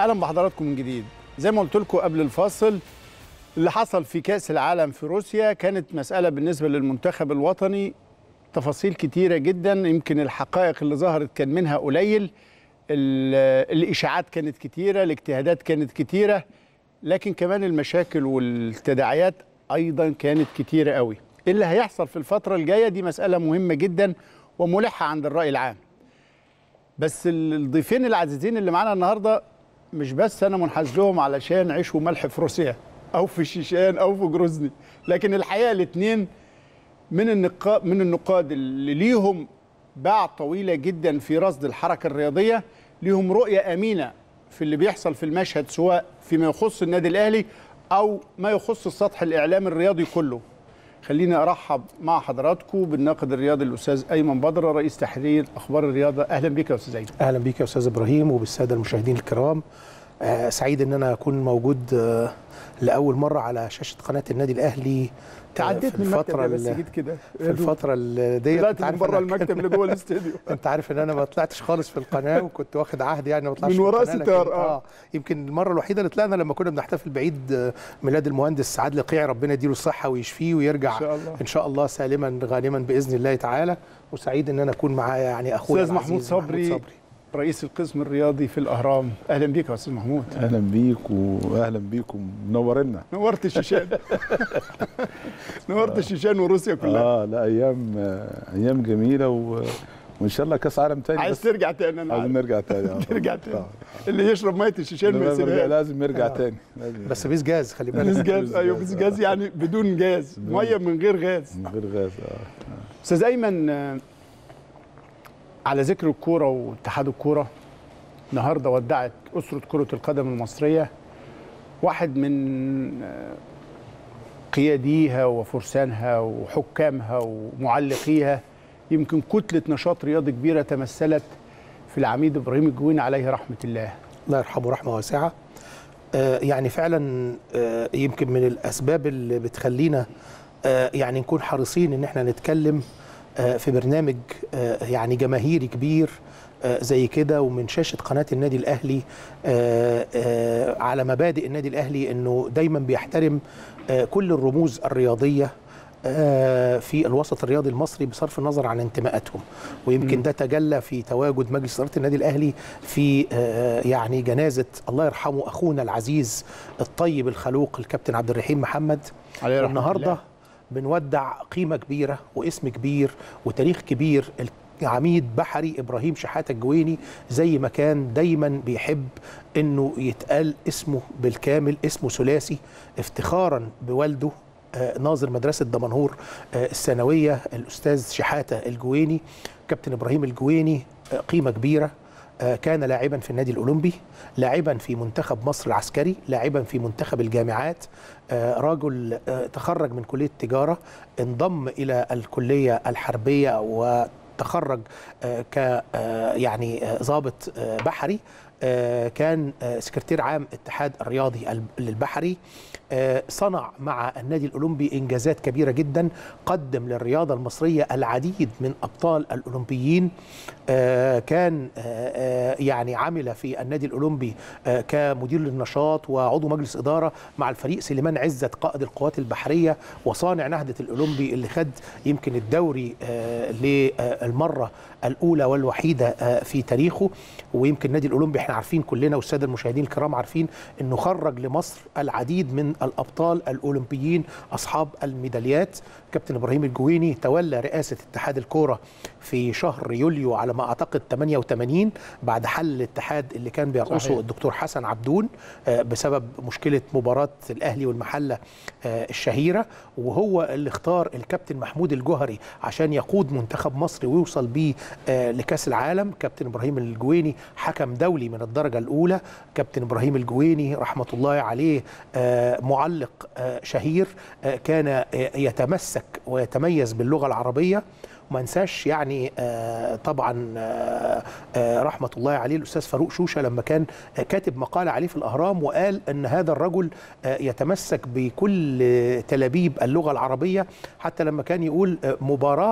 اهلا بحضراتكم من جديد زي ما قلت لكم قبل الفاصل اللي حصل في كاس العالم في روسيا كانت مساله بالنسبه للمنتخب الوطني تفاصيل كتيره جدا يمكن الحقائق اللي ظهرت كان منها قليل ال- الاشاعات كانت كتيره الاجتهادات كانت كتيره لكن كمان المشاكل والتداعيات ايضا كانت كتيره قوي إيه اللي هيحصل في الفتره الجايه دي مساله مهمه جدا وملحه عند الراي العام بس ال- الضيفين العزيزين اللي معانا النهارده مش بس انا منحاز لهم علشان عيش وملح في روسيا او في الشيشان او في جروزني لكن الحقيقه الاثنين من النقاد من النقاد اللي ليهم باع طويله جدا في رصد الحركه الرياضيه ليهم رؤيه امينه في اللي بيحصل في المشهد سواء فيما يخص النادي الاهلي او ما يخص السطح الاعلامي الرياضي كله خليني ارحب مع حضراتكم بالناقد الرياضي الاستاذ ايمن بدره رئيس تحرير اخبار الرياضه اهلا بك يا استاذ ايمن اهلا بيك يا استاذ ابراهيم وبالساده المشاهدين الكرام آه سعيد ان انا اكون موجود آه لاول مره على شاشه قناه النادي الاهلي آه، تعديت في من المكتب الفتره يا بس ال- جيت كده في الفتره ال- ديت طلعت أنت من عارف بره أنا- المكتب لجوه الاستوديو انت عارف ان انا ما طلعتش خالص في القناه وكنت واخد عهد يعني ما اطلعش من في وراء القناة، لكن- ستار، آه. يمكن المره الوحيده اللي طلعنا لما كنا بنحتفل بعيد آه، ميلاد المهندس سعاد لقيع ربنا يديله الصحه ويشفيه ويرجع إن شاء الله. ان شاء الله سالما غانما باذن الله تعالى وسعيد ان انا اكون معايا يعني اخويا استاذ محمود العزيز صبري رئيس القسم الرياضي في الاهرام اهلا بيك يا استاذ محمود اهلا بيك واهلا بيكم منورنا نورت الشيشان نورت الشيشان وروسيا كلها اه لا ايام آه، ايام جميله و... وان شاء الله كاس عالم تاني عايز بس ترجع تاني انا عايزين عارف. نرجع تاني آه. ترجع تاني آه. اللي يشرب ميه الشيشان ما لازم نرجع- يسيبهاش لازم نرجع آه. تاني لازم بس بيس جاز خلي بس بالك جاز ايوه بس جاز يعني بدون جاز ميه من غير غاز من غير غاز اه استاذ ايمن آه، على ذكر الكوره واتحاد الكوره النهارده ودعت اسره كره القدم المصريه واحد من آه، قياديها وفرسانها وحكامها ومعلقيها يمكن كتله نشاط رياضي كبيره تمثلت في العميد ابراهيم الجويني عليه رحمه الله الله يرحمه رحمه واسعه آه، يعني فعلا آه، يمكن من الاسباب اللي بتخلينا آه، يعني نكون حريصين ان احنا نتكلم آه، في برنامج آه، يعني جماهيري كبير آه، زي كده ومن شاشه قناه النادي الاهلي آه، آه، على مبادئ النادي الاهلي انه دايما بيحترم آه، كل الرموز الرياضيه آه، في الوسط الرياضي المصري بصرف النظر عن انتماءاتهم ويمكن ده تجلى في تواجد مجلس اداره النادي الاهلي في آه، يعني جنازه الله يرحمه اخونا العزيز الطيب الخلوق الكابتن عبد الرحيم محمد عليه رحمه والنهارده الله. بنودع قيمه كبيره واسم كبير وتاريخ كبير عميد بحري ابراهيم شحاته الجويني زي ما كان دايما بيحب انه يتقال اسمه بالكامل اسمه ثلاثي افتخارا بوالده آه، ناظر مدرسه دمنهور آه، الثانويه الاستاذ شحاته الجويني كابتن ابراهيم الجويني آه، قيمه كبيره آه، كان لاعبا في النادي الاولمبي لاعبا في منتخب مصر العسكري لاعبا في منتخب الجامعات آه، رجل آه، تخرج من كليه التجاره انضم الى الكليه الحربيه وتخرج آه، ك آه، يعني آه، ضابط آه، بحري آه، كان آه، سكرتير عام اتحاد الرياضي الب- للبحري آه، صنع مع النادي الاولمبي انجازات كبيره جدا قدم للرياضه المصريه العديد من ابطال الاولمبيين آه، كان آه، آه، يعني عمل في النادي الاولمبي آه، كمدير للنشاط وعضو مجلس اداره مع الفريق سليمان عزت قائد القوات البحريه وصانع نهضه الاولمبي اللي خد يمكن الدوري آه، للمره الاولى والوحيده آه، في تاريخه ويمكن النادي الاولمبي احنا عارفين كلنا والساده المشاهدين الكرام عارفين انه خرج لمصر العديد من الابطال الاولمبيين اصحاب الميداليات كابتن ابراهيم الجويني تولى رئاسه اتحاد الكوره في شهر يوليو على ما اعتقد 88 بعد حل الاتحاد اللي كان بيرقصه صحيح. الدكتور حسن عبدون آه، بسبب مشكله مباراه الاهلي والمحله آه، الشهيره وهو اللي اختار الكابتن محمود الجوهري عشان يقود منتخب مصر ويوصل بيه آه، لكاس العالم كابتن ابراهيم الجويني حكم دولي من الدرجه الاولى كابتن ابراهيم الجويني رحمه الله عليه آه، معلق آه، شهير آه، كان آه، يتمسك ويتميز باللغه العربيه وما انساش يعني آه، طبعا آه، آه، رحمه الله عليه الاستاذ فاروق شوشه لما كان آه، كاتب مقاله عليه في الاهرام وقال ان هذا الرجل آه، يتمسك بكل آه، تلابيب اللغه العربيه حتى لما كان يقول آه، مباراه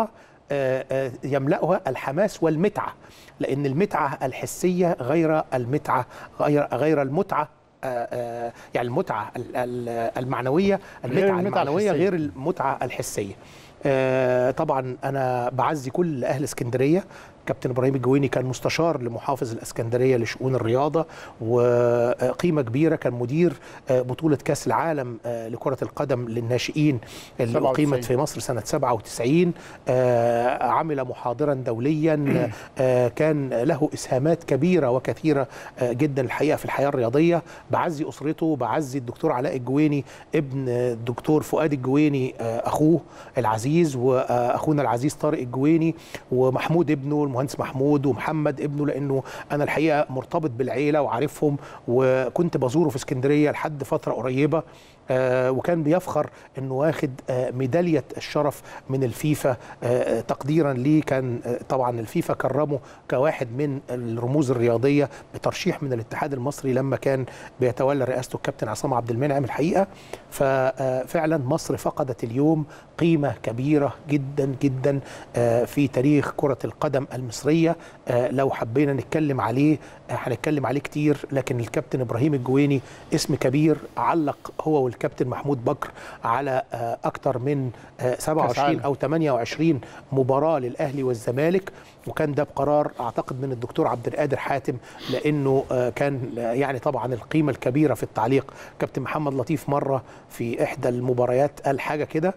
آه، آه، يملأها الحماس والمتعة لأن المتعة الحسية غير المتعة غير غير المتعة آه، آه، يعني المتعة ال- ال- المعنوية المتعة المتعة المعنوية الحسية. غير المتعة الحسية آه، طبعا أنا بعزي كل أهل اسكندرية كابتن ابراهيم الجويني كان مستشار لمحافظ الاسكندريه لشؤون الرياضه وقيمه كبيره كان مدير آه، بطوله كاس العالم آه، لكره القدم للناشئين اللي 97. اقيمت في مصر سنه 97 آه، عمل محاضرا دوليا آه، كان له اسهامات كبيره وكثيره آه، جدا الحقيقه في الحياه الرياضيه بعزي اسرته بعزي الدكتور علاء الجويني ابن الدكتور فؤاد الجويني آه، اخوه العزيز واخونا العزيز طارق الجويني ومحمود ابنه المهندس محمود ومحمد ابنه لانه انا الحقيقه مرتبط بالعيله وعارفهم وكنت بزوره في اسكندريه لحد فتره قريبه آه، وكان بيفخر انه واخد آه، ميداليه الشرف من الفيفا آه، تقديرا ليه كان آه، طبعا الفيفا كرمه كواحد من الرموز الرياضيه بترشيح من الاتحاد المصري لما كان بيتولى رئاسته الكابتن عصام عبد المنعم الحقيقه ففعلا مصر فقدت اليوم قيمه كبيره جدا جدا آه، في تاريخ كره القدم المصريه آه، لو حبينا نتكلم عليه آه، هنتكلم عليه كتير لكن الكابتن ابراهيم الجويني اسم كبير علق هو والكابتن محمود بكر على آه، اكتر من آه، 27 عالم. او 28 مباراه للاهلي والزمالك وكان ده بقرار اعتقد من الدكتور عبد القادر حاتم لانه آه، كان آه، يعني طبعا القيمه الكبيره في التعليق كابتن محمد لطيف مره في احدى المباريات قال حاجه كده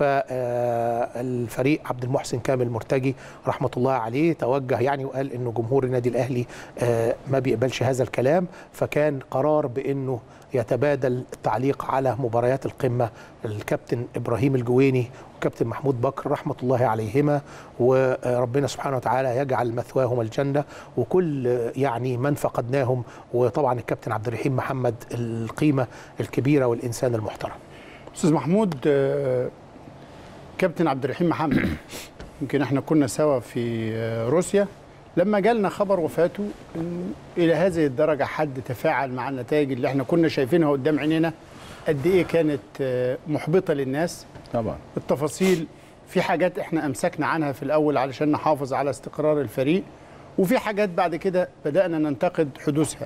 فالفريق عبد المحسن كامل مرتجي رحمه الله عليه توجه يعني وقال انه جمهور النادي الاهلي آه، ما بيقبلش هذا الكلام فكان قرار بانه يتبادل التعليق على مباريات القمه الكابتن ابراهيم الجويني وكابتن محمود بكر رحمه الله عليهما وربنا سبحانه وتعالى يجعل مثواهم الجنه وكل آه، يعني من فقدناهم وطبعا الكابتن عبد الرحيم محمد القيمه الكبيره والانسان المحترم استاذ محمود آه، كابتن عبد الرحيم محمد يمكن احنا كنا سوا في آه، روسيا لما جالنا خبر وفاته إنه الى هذه الدرجه حد تفاعل مع النتائج اللي احنا كنا شايفينها قدام عينينا قد ايه كانت آه، محبطه للناس طبعا التفاصيل في حاجات احنا امسكنا عنها في الاول علشان نحافظ على استقرار الفريق وفي حاجات بعد كده بدانا ننتقد حدوثها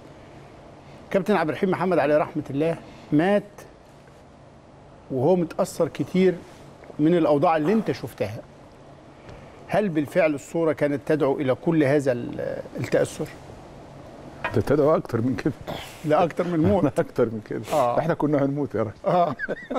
كابتن عبد الرحيم محمد عليه رحمه الله مات وهو متاثر كتير من الاوضاع اللي انت شفتها هل بالفعل الصوره كانت تدعو الى كل هذا ال- التاثر ده تدعو اكتر من كده لا اكتر من موت اكتر من كده آه. احنا كنا هنموت يا راجل اه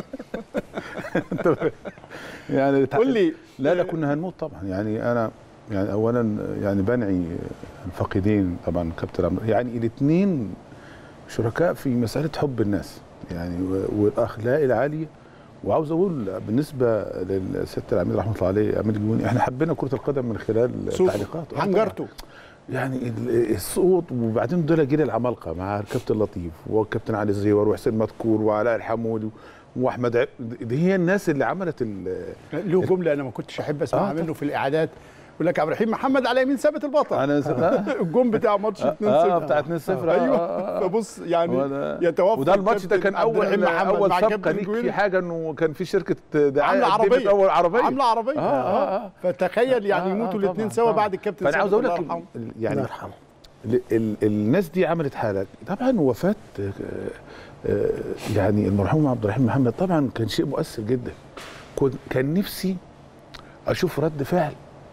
أنت يعني قول لي لا لا كنا هنموت طبعا يعني انا يعني اولا يعني بنعي الفاقدين طبعا كابتن عمرو يعني الاثنين شركاء في مساله حب الناس يعني و- والاخلاق العاليه وعاوز اقول بالنسبه للست العميد رحمه الله عليه عميد الجويني احنا حبينا كره القدم من خلال صوت تعليقاته آه حنجرته يعني ال- الصوت وبعدين دول جيل العمالقه مع الكابتن لطيف والكابتن علي الزيور وحسين مذكور وعلاء الحمودي واحمد عب... دي هي الناس اللي عملت ال... له جمله انا ما كنتش احب اسمعها آه، منه في الاعادات يقول لك عبد الرحيم محمد على يمين ثابت البطل انا س... آه. الجون بتاع ماتش 2-0 اه بتاع 2 0 ايوه فبص يعني هو ده- يتوفى وده الماتش ده الكابتن كان عبد اول الرحيم محمد اول مع سابقه كابتن ليك جويني. في حاجه انه كان في شركه دعايه عامله قدمت عربيه اول عربيه عامله عربيه آه، آه، آه. فتخيل يعني آه، آه، يموتوا طبعاً، الاثنين سوا طبعاً. بعد الكابتن فانا عاوز ثابت اقول لك الله يرحمه. ال- الله يعني يرحمه ال- ال- الناس دي عملت حاله طبعا وفاه آه، آه، يعني المرحوم عبد الرحيم محمد طبعا كان شيء مؤثر جدا كنت- كان نفسي اشوف رد فعل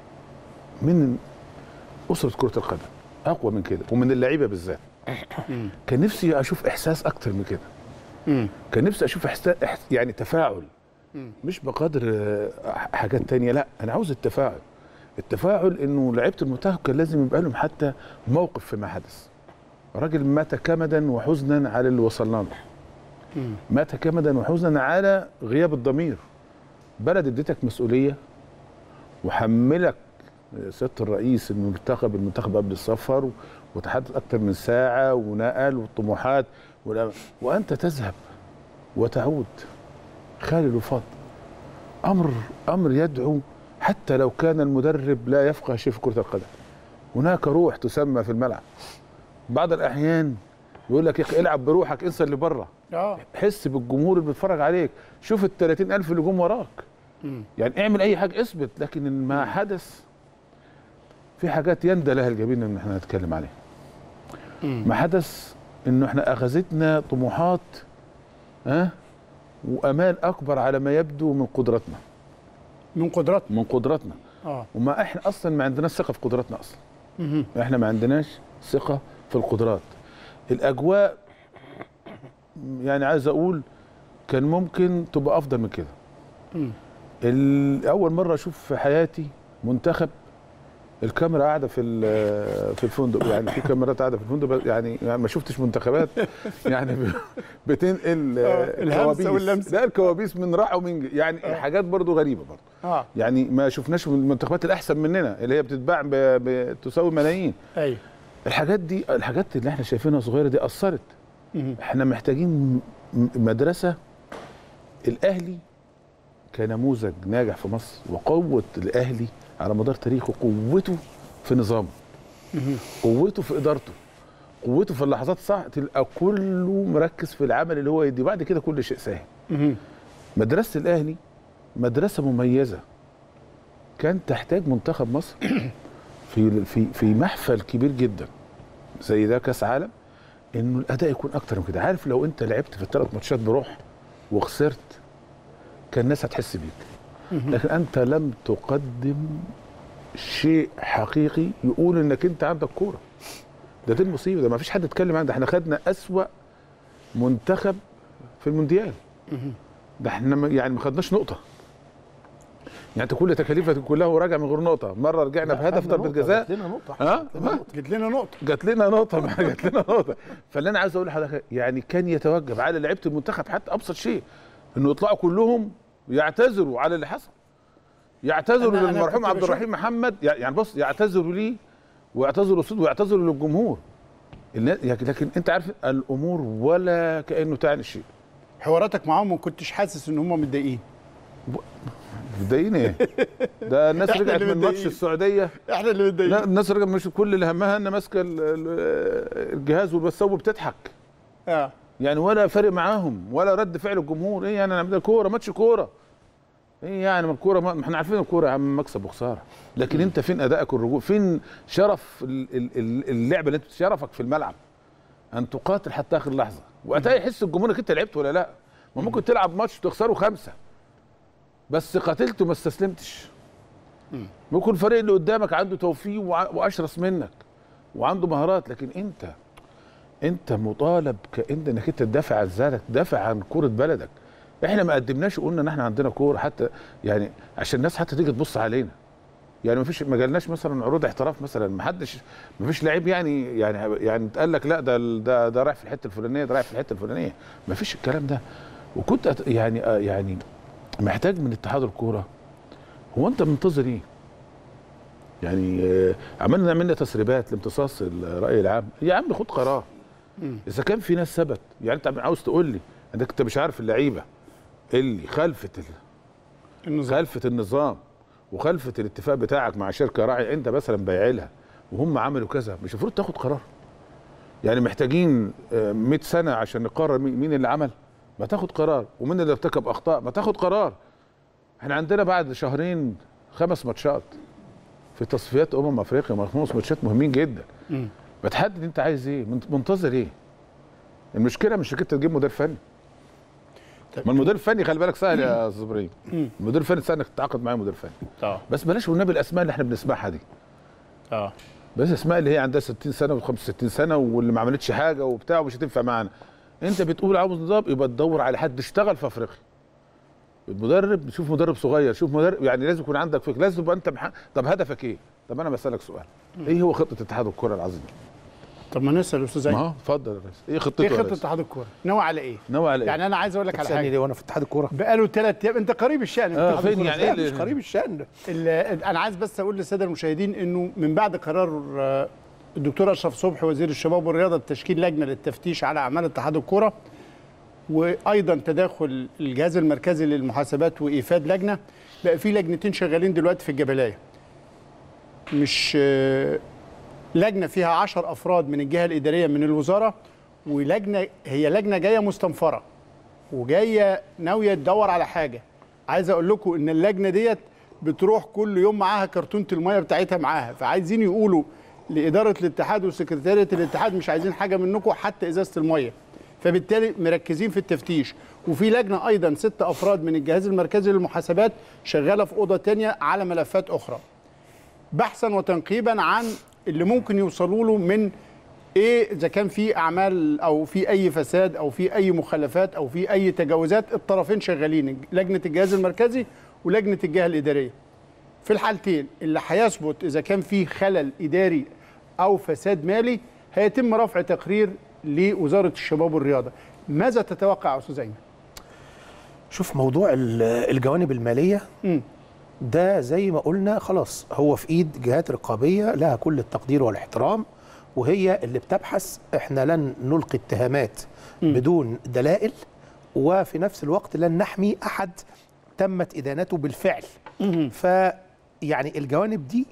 من اسره كره القدم اقوى من كده ومن اللعيبه بالذات مم. كان نفسي اشوف احساس اكتر من كده مم. كان نفسي اشوف احساس يعني تفاعل مم. مش بقدر آه، حاجات تانية لا انا عاوز التفاعل التفاعل انه لعيبه المنتخب كان لازم يبقى لهم حتى موقف فيما حدث راجل مات كمدا وحزنا على اللي وصلنا له مم. مات كمدا وحزنا على غياب الضمير بلد اديتك مسؤوليه وحملك سياده الرئيس انه ارتقب المنتخب قبل السفر وتحدث اكثر من ساعه ونقل والطموحات والأم- وانت تذهب وتعود خالي الوفاض امر امر يدعو حتى لو كان المدرب لا يفقه شيء في كره القدم هناك روح تسمى في الملعب بعض الاحيان يقول لك يا اخي العب بروحك انسى اللي بره اه حس بالجمهور اللي بيتفرج عليك شوف ال 30000 اللي جم وراك يعني اعمل اي حاجه اثبت لكن ما حدث في حاجات يندى لها الجبين ان احنا نتكلم عليها ما حدث انه احنا اخذتنا طموحات ها وامال اكبر على ما يبدو من قدرتنا من قدراتنا من قدرتنا اه وما احنا اصلا ما عندناش ثقه في قدراتنا اصلا مهم. احنا ما عندناش ثقه في القدرات الاجواء يعني عايز اقول كان ممكن تبقى افضل من كده مم. ال- اول مره اشوف في حياتي منتخب الكاميرا قاعده في ال- في الفندق يعني في كاميرات قاعده في الفندق بس يعني, يعني ما شفتش منتخبات يعني ب- بتنقل آه، الهمسة كوابيس. واللمسة. لا الكوابيس من راح ومن جه. يعني حاجات برضو غريبه برضو اه يعني ما شفناش من المنتخبات الاحسن مننا اللي هي بتتباع ب- بتساوي ملايين ايوه الحاجات دي الحاجات اللي احنا شايفينها صغيره دي اثرت مهم. احنا محتاجين م- مدرسه الاهلي كنموذج ناجح في مصر وقوه الاهلي على مدار تاريخه قوته في نظامه مهم. قوته في ادارته قوته في اللحظات الصح تلقى كله مركز في العمل اللي هو يدي بعد كده كل شيء سهل مهم. مدرسه الاهلي مدرسه مميزه كان تحتاج منتخب مصر في في في محفل كبير جدا زي ده كاس عالم انه الاداء يكون اكتر من كده عارف لو انت لعبت في الثلاث ماتشات بروح وخسرت كان الناس هتحس بيك لكن انت لم تقدم شيء حقيقي يقول انك انت عندك كوره ده دي المصيبه ده ما فيش حد اتكلم عنها احنا خدنا اسوا منتخب في المونديال ده احنا ما- يعني ما خدناش نقطه يعني انت كل تكاليفك كلها وراجع من غير نقطه مره رجعنا بهدف ضربه جزاء جات لنا نقطه ها ها؟ جت لنا نقطه جات لنا نقطه ما جات لنا نقطه فاللي انا عايز اقول لحضرتك يعني كان يتوجب على لعيبه المنتخب حتى ابسط شيء انه يطلعوا كلهم يعتذروا على اللي حصل يعتذروا أنا- أنا للمرحوم كنت عبد بشوف- الرحيم محمد يعني بص يعتذروا ليه ويعتذروا للصوت ويعتذروا للجمهور النا- لكن انت عارف الامور ولا كانه تعني شيء حواراتك معاهم ما كنتش حاسس ان هم متضايقين متضايقين ايه؟ ده الناس إحنا رجعت اللي من ماتش متضايقين. السعوديه احنا اللي متضايقين لا الناس رجعت مش كل اللي همها ان ماسكه ال- ال- الجهاز والبسوه بتضحك اه يعني ولا فارق معاهم ولا رد فعل الجمهور ايه يعني انا ده كوره ماتش كوره ايه يعني ما الكوره ما ما احنا عارفين الكوره يا عم مكسب وخساره لكن انت فين ادائك الرجوع فين شرف ال- ال- ال- اللعبه اللي انت شرفك في الملعب ان تقاتل حتى اخر لحظه وقتها يحس الجمهور انك انت لعبت ولا لا ما ممكن تلعب ماتش تخسره خمسه بس قاتلت وما استسلمتش ممكن الفريق اللي قدامك عنده توفيق وع- واشرس منك وعنده مهارات لكن انت انت مطالب كأن انك انت تدافع عن ذاتك تدافع عن كوره بلدك احنا ما قدمناش وقلنا ان احنا عندنا كوره حتى يعني عشان الناس حتى تيجي تبص علينا يعني ما فيش ما جالناش مثلا عروض احتراف مثلا ما حدش ما فيش لعيب يعني يعني يعني اتقال لك لا ده ده ده رايح في الحته الفلانيه ده رايح في الحته الفلانيه ما فيش الكلام ده وكنت أت- يعني آه يعني محتاج من اتحاد الكوره هو انت منتظر ايه؟ يعني آه، عملنا عملنا تسريبات لامتصاص الراي العام يا عم خد قرار اذا كان في ناس ثبت يعني انت عاوز تقول لي انك انت مش عارف اللعيبه اللي خلفت ال- النظام خلفت النظام وخلفت الاتفاق بتاعك مع شركه راعي انت مثلا بايع لها وهم عملوا كذا مش المفروض تاخد قرار يعني محتاجين آه، 100 سنه عشان نقرر مين مين اللي عمل ما تاخد قرار ومين اللي ارتكب اخطاء ما تاخد قرار احنا عندنا بعد شهرين خمس ماتشات في تصفيات امم افريقيا خمس ماتشات مهمين جدا مم. بتحدد انت عايز ايه منت- منتظر ايه المشكله مش انك انت تجيب مدير فني طيب. ما المدير الفني خلي بالك سهل يا استاذ ابراهيم المدير الفني سهل انك تتعاقد معاه مدير فني اه بس بلاش والنبي الاسماء اللي احنا بنسمعها دي اه بس اسماء اللي هي عندها 60 سنه و65 سنه واللي ما عملتش حاجه وبتاع ومش هتنفع معانا انت بتقول عاوز نظام يبقى تدور على حد اشتغل في افريقيا المدرب شوف مدرب صغير شوف مدرب يعني لازم يكون عندك فكره لازم تبقى انت مح... طب هدفك ايه؟ طب انا بسالك سؤال ايه هو خطه اتحاد الكره العظيم؟ طب ما نسال الاستاذ ما ايمن هو اتفضل يا ريس ايه خطته ايه يا خطه ريس؟ اتحاد الكوره ناوي على ايه ناوي على ايه؟ يعني انا عايز اقول لك على تسالني حاجه ليه وانا في اتحاد الكوره بقاله ثلاث ايام انت قريب الشان آه، اتحاد فين الكرة. يعني ايه لا، اللي- مش قريب الشان ال- انا عايز بس اقول للساده المشاهدين انه من بعد قرار آه، الدكتور اشرف صبحي وزير الشباب والرياضه بتشكيل لجنه للتفتيش على اعمال اتحاد الكوره وايضا تداخل الجهاز المركزي للمحاسبات وايفاد لجنه بقى في لجنتين شغالين دلوقتي في الجبلايه مش آه، لجنه فيها عشر افراد من الجهه الاداريه من الوزاره ولجنه هي لجنه جايه مستنفره وجايه ناويه تدور على حاجه عايز اقول لكم ان اللجنه ديت بتروح كل يوم معاها كرتونه الميه بتاعتها معاها فعايزين يقولوا لاداره الاتحاد وسكرتاريه الاتحاد مش عايزين حاجه منكم حتى ازازه الميه فبالتالي مركزين في التفتيش وفي لجنه ايضا ست افراد من الجهاز المركزي للمحاسبات شغاله في اوضه تانية على ملفات اخرى بحثا وتنقيبا عن اللي ممكن يوصلوا له من ايه اذا كان في اعمال او في اي فساد او في اي مخالفات او في اي تجاوزات الطرفين شغالين لجنه الجهاز المركزي ولجنه الجهه الاداريه في الحالتين اللي هيثبت اذا كان في خلل اداري او فساد مالي هيتم رفع تقرير لوزاره الشباب والرياضه ماذا تتوقع يا استاذ ايمن شوف موضوع ال- الجوانب الماليه مم. ده زي ما قلنا خلاص هو في ايد جهات رقابيه لها كل التقدير والاحترام وهي اللي بتبحث احنا لن نلقي اتهامات بدون دلائل وفي نفس الوقت لن نحمي احد تمت ادانته بالفعل ف يعني الجوانب دي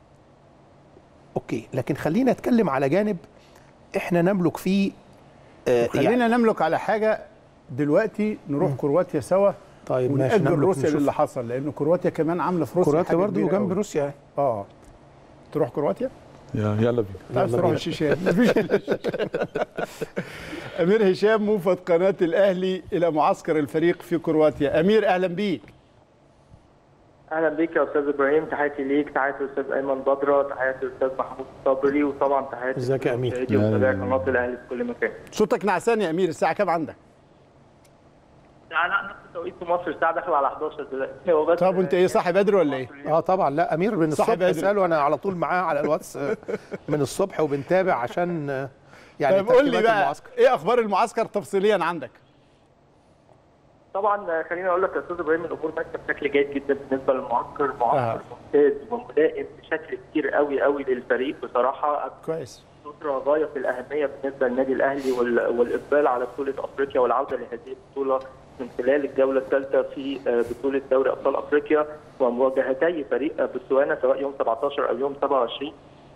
اوكي لكن خلينا نتكلم على جانب احنا نملك فيه آه خلينا نملك على حاجه دلوقتي نروح كرواتيا سوا طيب ماشي ونأجل نملك روسيا نشوف. للي حصل لان كرواتيا كمان عامله في روسيا كرواتيا حاجة برضه كبيرة جنب أوي. روسيا يعني اه تروح كرواتيا؟ يلا بينا عايز يلا تروح بينا. الشيشان مفيش إلا الشيشان. امير هشام موفد قناه الاهلي الى معسكر الفريق في كرواتيا امير اهلا بيك اهلا بيك يا استاذ ابراهيم تحياتي ليك تحياتي للاستاذ ايمن بدره تحياتي للاستاذ محمود صبري وطبعا تحياتي ازيك يا أمير؟ للمشاهدين ومتابعي قناه الاهلي في كل مكان صوتك نعسان يا امير الساعه كام عندك لا لا نفس التوقيت في مصر الساعه داخله على 11 دلوقتي هو بس طب وانت ايه صاحي بدري ولا ايه اه طبعا لا امير من صح الصبح بدري. اساله انا على طول معاه على الواتس آه، من الصبح وبنتابع عشان آه، يعني طيب قول لي ترتيبات بقى المعسكر. ايه اخبار المعسكر تفصيليا عندك طبعا خليني اقول لك يا استاذ ابراهيم الامور ماشيه بشكل جيد جدا بالنسبه للمعسكر آه. معسكر ممتاز وملائم بشكل كتير قوي قوي للفريق بصراحه كويس فترة غاية في الأهمية بالنسبة للنادي الأهلي وال- والإقبال على بطولة أفريقيا والعودة لهذه البطولة من خلال الجولة الثالثة في آه، بطولة دوري أبطال أفريقيا ومواجهتي فريق آه، بوتسوانا سواء يوم 17 أو يوم 27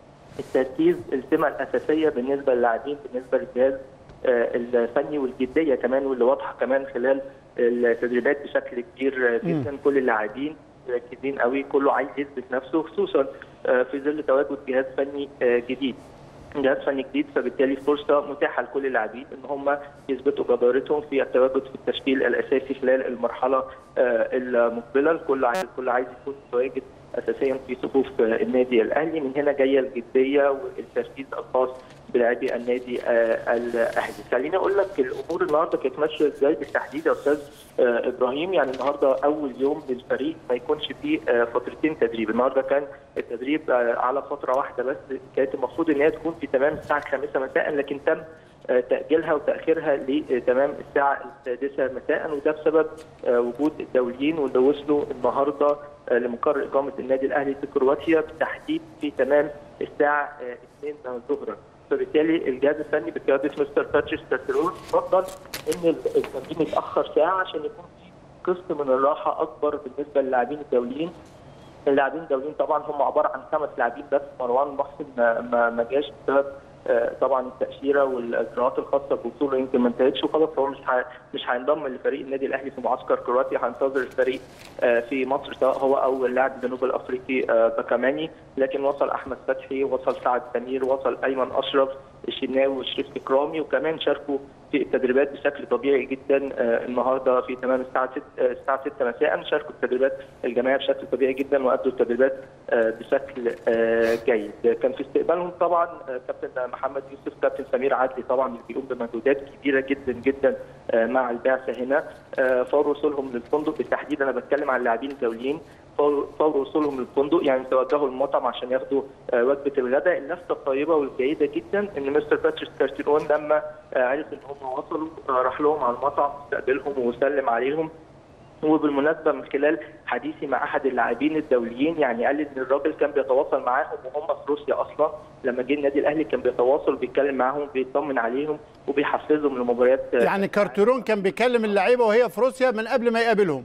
التركيز السمة الأساسية بالنسبة للاعبين بالنسبة للجهاز آه، الفني والجدية كمان واللي واضحة كمان خلال التدريبات بشكل كبير آه، جدا كل اللاعبين مركزين قوي كله عايز يثبت نفسه خصوصا آه، في ظل تواجد جهاز فني آه، جديد جهاز فني جديد فبالتالي فرصه متاحه لكل اللاعبين ان هم يثبتوا جدارتهم في التواجد في التشكيل الاساسي خلال المرحله آه، المقبله الكل عايز الكل عايز يكون متواجد اساسيا في صفوف آه، النادي الاهلي من هنا جايه الجديه والتركيز الخاص بلاعبي النادي آه، الاهلي خليني اقول لك الامور النهارده كانت ماشيه ازاي بالتحديد يا استاذ آه، ابراهيم يعني النهارده اول يوم للفريق ما يكونش فيه آه، فترتين تدريب النهارده كان التدريب آه، على فتره واحده بس كانت المفروض ان هي تكون في تمام الساعه الخامسة مساء لكن تم آه، تاجيلها وتاخيرها لتمام الساعه السادسه مساء وده بسبب آه، وجود الدوليين واللي وصلوا النهارده آه، لمقر اقامه النادي الاهلي في كرواتيا بالتحديد في تمام الساعه آه، 2 ظهرا فبالتالي الجهاز الفني بقياده مستر باتريس كاسيرون فضل ان التمرين يتاخر ساعه عشان يكون في قسط من الراحه اكبر بالنسبه للاعبين الدوليين اللاعبين الدوليين طبعا هم عباره عن خمس لاعبين بس مروان محسن ما ما, ما جاش بسبب آه، طبعا التاشيره والاجراءات الخاصه بوصوله يمكن ما انتهتش وخلاص هو مش ه- مش هينضم لفريق النادي الاهلي في معسكر كرواتيا هينتظر الفريق آه، في مصر سواء هو او اللاعب الجنوب الافريقي آه، باكاماني لكن وصل احمد فتحي وصل سعد سمير وصل ايمن اشرف الشناوي وشريف اكرامي وكمان شاركوا في التدريبات بشكل طبيعي جدا آه، النهارده في تمام الساعه 6 آه، الساعه 6 مساء شاركوا التدريبات الجماعيه بشكل طبيعي جدا وادوا التدريبات آه، بشكل آه، جيد كان في استقبالهم طبعا آه، كابتن محمد يوسف كابتن سمير عدلي طبعا اللي بيقوم بمجهودات كبيره جدا جدا آه، مع البعثه هنا آه، فور وصولهم للفندق بالتحديد انا بتكلم عن اللاعبين الدوليين فور فور وصولهم للفندق يعني توجهوا المطعم عشان ياخدوا آه، وجبه الغداء اللفته الطيبه والجيده جدا ان مستر باتريس كارتيرون لما آه، عرف ان هم وصلوا آه، راح لهم على المطعم استقبلهم وسلم عليهم وبالمناسبه من خلال حديثي مع احد اللاعبين الدوليين يعني قال لي ان الراجل كان بيتواصل معاهم وهم في روسيا اصلا لما جه النادي الاهلي كان بيتواصل بيتكلم معاهم بيطمن عليهم وبيحفزهم لمباريات يعني كارتيرون كان بيكلم اللعيبه وهي في روسيا من قبل ما يقابلهم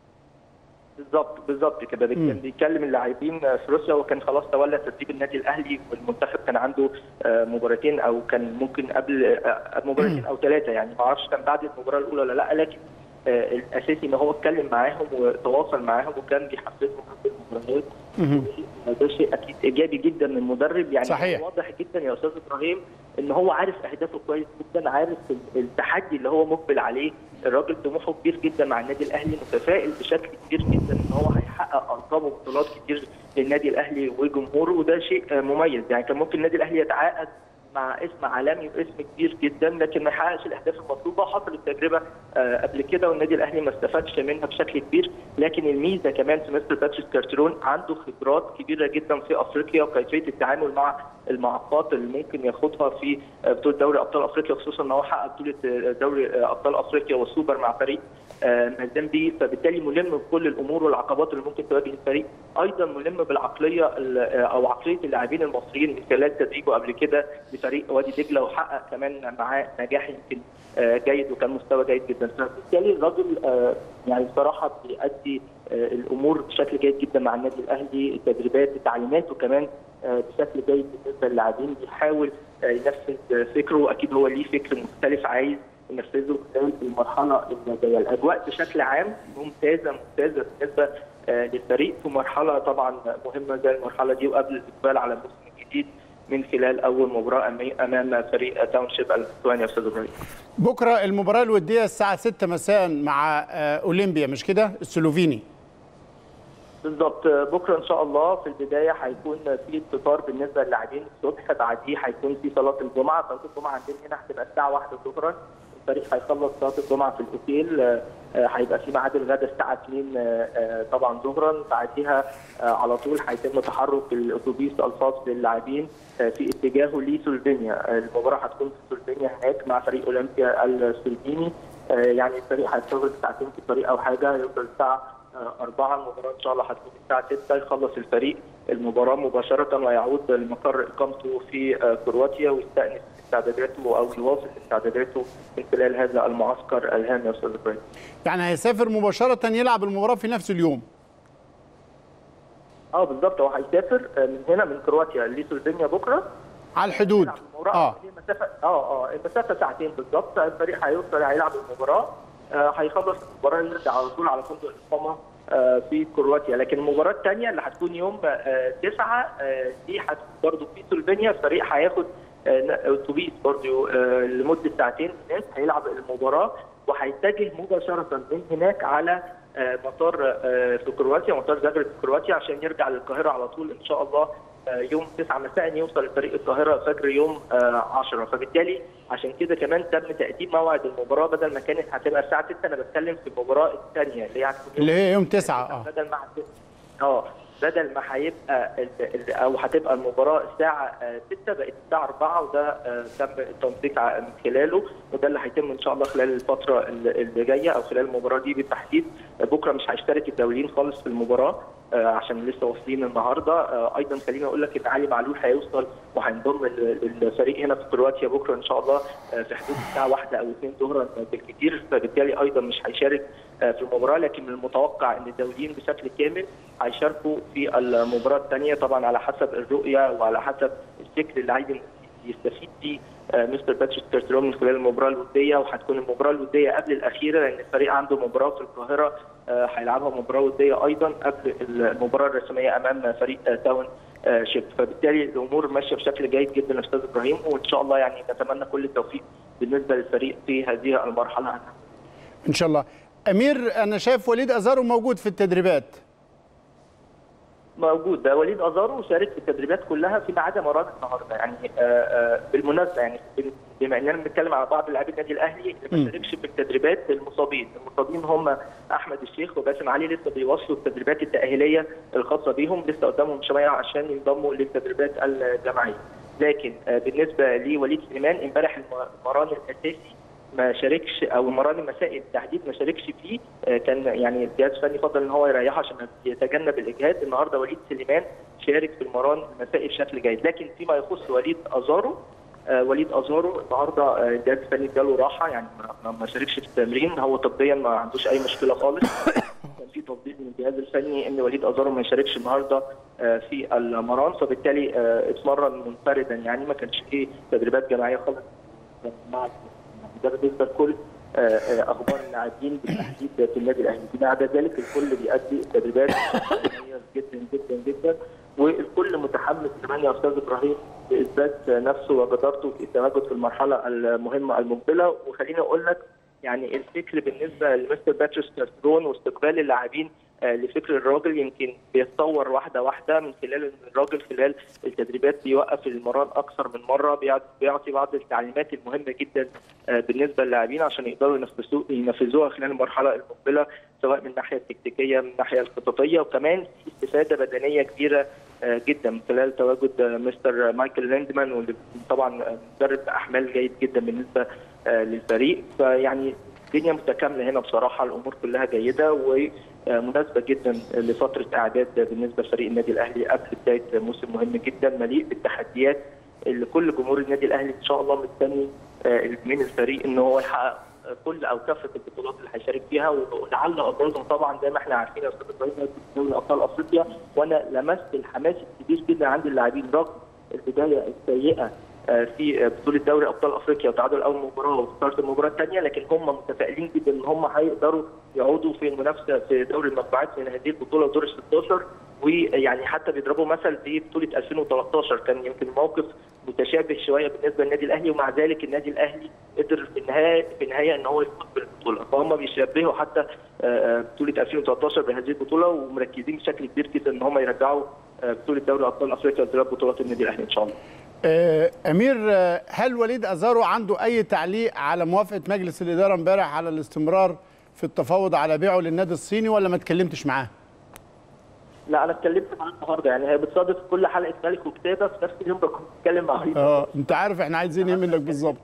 بالظبط بالظبط كده كان بيتكلم اللاعبين في روسيا وكان خلاص تولى تدريب النادي الاهلي والمنتخب كان عنده آه، مباراتين او كان ممكن قبل آه، مباراتين او ثلاثه يعني ما اعرفش كان بعد المباراه الاولى ولا لا لكن آه، الاساسي ان هو اتكلم معاهم وتواصل معاهم وكان بيحفزهم قبل المباريات ده شيء اكيد ايجابي جدا من المدرب يعني صحيح. واضح جدا يا استاذ ابراهيم ان هو عارف اهدافه كويس جدا عارف التحدي اللي هو مقبل عليه الراجل طموحه كبير جدا مع النادي الاهلي متفائل بشكل كبير جدا ان هو هيحقق ارقام وبطولات كتير للنادي الاهلي وجمهوره وده شيء آه، مميز يعني كان ممكن النادي الاهلي يتعاقد مع اسم عالمي واسم كبير جدا لكن ما حققش الاهداف المطلوبه حصل التجربه آه، قبل كده والنادي الاهلي ما استفادش منها بشكل كبير لكن الميزه كمان في مستر باتريس كارترون عنده خبرات كبيره جدا في افريقيا وكيفيه التعامل مع المعوقات اللي ممكن ياخدها في آه، بطوله دوري ابطال افريقيا خصوصا ان هو حقق بطوله آه، دوري آه، ابطال افريقيا والسوبر مع فريق آه، مازامبي فبالتالي ملم بكل الامور والعقبات اللي ممكن تواجه الفريق ايضا ملم بالعقليه ال- آه، او عقليه اللاعبين المصريين من خلال تدريبه قبل كده لفريق وادي دجله وحقق كمان معاه نجاح يمكن آه، جيد وكان مستوى جيد جدا فبالتالي الراجل آه، يعني بصراحه بيأدي آه، الامور بشكل جيد جدا مع النادي الاهلي التدريبات تعليماته كمان آه، بشكل جيد بالنسبه للاعبين بيحاول آه، ينفذ فكره واكيد هو ليه فكر مختلف عايز ينفذه خلال المرحله اللي جايه الاجواء بشكل عام ممتازه ممتازه بالنسبه آه، للفريق في مرحله طبعا مهمه زي المرحله دي وقبل الاقبال على الموسم الجديد من خلال اول مباراه أمي- امام فريق تاونشيب الاسباني يا استاذ ابراهيم بكره المباراه الوديه الساعه 6 مساء مع آه، اولمبيا مش كده السلوفيني بالظبط بكره ان شاء الله في البدايه هيكون في فطار بالنسبه للاعبين الصبح بعديه هيكون في صلاه الجمعه صلاه الجمعه عندنا هنا هتبقى الساعه 1 ظهرا الفريق هيخلص صلاه الجمعه في الاوتيل آه، آه، هيبقى في ميعاد الغداء الساعه 2 آه، آه، طبعا ظهرا بعديها آه، على طول هيتم تحرك الاتوبيس الخاص باللاعبين آه، في اتجاهه لسلوفينيا آه، المباراه هتكون في سلوفينيا هناك مع فريق اولمبيا السلوفيني آه، يعني الفريق هيشتغل ساعتين في الطريق او حاجه يوصل الساعه أربعة المباراة إن شاء الله هتكون الساعة 6 يخلص الفريق المباراة مباشرة ويعود لمقر إقامته في آه، كرواتيا ويستأنف استعداداته أو يواصل استعداداته من خلال هذا المعسكر الهام يا أستاذ إبراهيم. يعني هيسافر مباشره يلعب المباراه في نفس اليوم اه بالظبط هو هيسافر آه، من هنا من كرواتيا لسلوفينيا بكره على الحدود يلعب المباراة اه هي مسافة اه اه المسافة ساعتين بالظبط الفريق هيوصل هيلعب المباراة آه هيخلص المباراة يرجع على طول على فندق الإقامة آه في كرواتيا لكن المباراة الثانية اللي هتكون يوم آه 9 آه دي هتكون برضه في سلوفينيا الفريق هياخد آه اتوبيس برضه آه لمدة ساعتين هناك هيلعب المباراة وهيتجه مباشرة من هناك على آه، مطار آه، في كرواتيا مطار زاجرب في كرواتيا عشان يرجع للقاهرة على طول إن شاء الله آه، يوم 9 مساء يوصل الفريق القاهرة فجر يوم آه، 10 فبالتالي عشان كده كمان تم تقديم موعد المباراة بدل ما كانت هتبقى الساعة 6 أنا بتكلم في المباراة الثانية اللي هي هتكون يوم اللي هي يوم 9 اه بدل ما هت- اه بدل ما هيبقى ال- ال- او هتبقى المباراه الساعه 6 بقت الساعه 4 وده آه، تم التنسيق ع- من خلاله وده اللي هيتم ان شاء الله خلال الفتره ال- اللي جايه او خلال المباراه دي بالتحديد آه، بكره مش هيشترك الدوليين خالص في المباراه آه، عشان لسه واصلين النهارده آه، ايضا خليني اقول لك ان علي معلول هيوصل وهينضم ال- الفريق هنا في كرواتيا بكره ان شاء الله آه، في حدود الساعه 1 او 2 ظهرا بالكثير فبالتالي ايضا مش هيشارك آه، في المباراه لكن من المتوقع ان الدوليين بشكل كامل هيشاركوا في المباراه الثانيه طبعا على حسب الرؤيه وعلى حسب الفكر اللي عايز يستفيد بيه آه، مستر باتريس كارترون من خلال المباراه الوديه وهتكون المباراه الوديه قبل الاخيره لان الفريق عنده مباراه في القاهره آه، هيلعبها مباراه وديه ايضا قبل المباراه الرسميه امام فريق آه، تاون آه، شيب فبالتالي الامور ماشيه بشكل جيد جدا يا استاذ ابراهيم وان شاء الله يعني نتمنى كل التوفيق بالنسبه للفريق في هذه المرحله ان شاء الله امير انا شايف وليد ازارو موجود في التدريبات موجود ده وليد ازارو شارك في التدريبات كلها فيما عدا مران النهارده يعني آه، آه، بالمناسبه يعني بما اننا بنتكلم على بعض لاعبي النادي الاهلي اللي ما شاركش في التدريبات المصابين، المصابين هم احمد الشيخ وباسم علي لسه بيواصلوا التدريبات التاهيليه الخاصه بيهم لسه قدامهم شويه عشان ينضموا للتدريبات الجماعيه. لكن آه، بالنسبه لوليد سليمان امبارح المران الاساسي ما شاركش او المران المسائي بالتحديد ما شاركش فيه آه، كان يعني الجهاز الفني فضل ان هو يريحه عشان يتجنب الاجهاد النهارده وليد سليمان شارك في المران المسائي بشكل جيد لكن فيما يخص وليد ازارو آه، وليد ازارو النهارده آه، الجهاز الفني اداله راحه يعني ما- ما شاركش في التمرين هو طبيا ما عندوش اي مشكله خالص كان في تفضيل من الجهاز الفني ان وليد ازارو ما يشاركش النهارده آه، في المران فبالتالي آه، اتمرن منفردا يعني ما كانش فيه تدريبات جماعيه خالص مع ده بالنسبه لكل آه، آه، اخبار اللاعبين بالتحديد في النادي الاهلي بما عدا ذلك الكل بيأدي تدريبات مميز جدا جدا جدا والكل متحمس كمان يا استاذ ابراهيم باثبات نفسه وجدارته في التواجد في المرحله المهمه المقبله وخليني اقول لك يعني الفكر بالنسبه لمستر باتريس كارترون واستقبال اللاعبين آه، لفكر الراجل يمكن بيتطور واحده واحده من خلال ان الراجل خلال التدريبات بيوقف المران اكثر من مره بيع- بيعطي بعض التعليمات المهمه جدا آه، بالنسبه للاعبين عشان يقدروا ينفذوا ينفذوها خلال المرحله المقبله سواء من الناحيه التكتيكيه من الناحيه الخططيه وكمان في استفاده بدنيه كبيره آه، جدا من خلال تواجد آه، مستر مايكل لاندمان واللي طبعا آه، مدرب احمال جيد جدا بالنسبه آه، للفريق فيعني الدنيا متكامله هنا بصراحه الامور كلها جيده ومناسبه جدا لفتره اعداد بالنسبه لفريق النادي الاهلي قبل بدايه موسم مهم جدا مليء بالتحديات اللي كل جمهور النادي الاهلي ان شاء الله مستني آه، من الفريق ان هو يحقق كل او كافه البطولات اللي هيشارك فيها ولعل ابرزهم طبعا زي ما احنا عارفين يا استاذ ابراهيم دوري ابطال افريقيا وانا لمست الحماس الكبير جدا عند اللاعبين رغم البدايه السيئه آه، في بطوله دوري ابطال افريقيا وتعادل اول مباراه وخساره المباراه الثانيه لكن هم متفائلين جدا ان هم هيقدروا يعودوا في المنافسه في دوري المجموعات من هذه البطوله دور ال 16 ويعني حتى بيضربوا مثل في بطوله 2013 كان يمكن موقف متشابه شويه بالنسبه للنادي الاهلي ومع ذلك النادي الاهلي قدر في النهايه في النهايه ان هو يفوز بالبطوله فهم بيشبهوا حتى آه، آه، بطوله 2013 بهذه البطوله ومركزين بشكل كبير جدا ان هم يرجعوا آه، بطوله دوري ابطال افريقيا وثلاث بطولات النادي الاهلي ان شاء الله. آه، امير آه، هل وليد ازارو عنده اي تعليق على موافقه مجلس الاداره امبارح على الاستمرار في التفاوض على بيعه للنادي الصيني ولا ما اتكلمتش معاه؟ لا انا اتكلمت معاه النهارده يعني هي بتصادف كل حلقه ملك وكتابه في نفس اليوم بكون بتكلم مع عيد. اه انت عارف احنا عايزين ايه منك بالظبط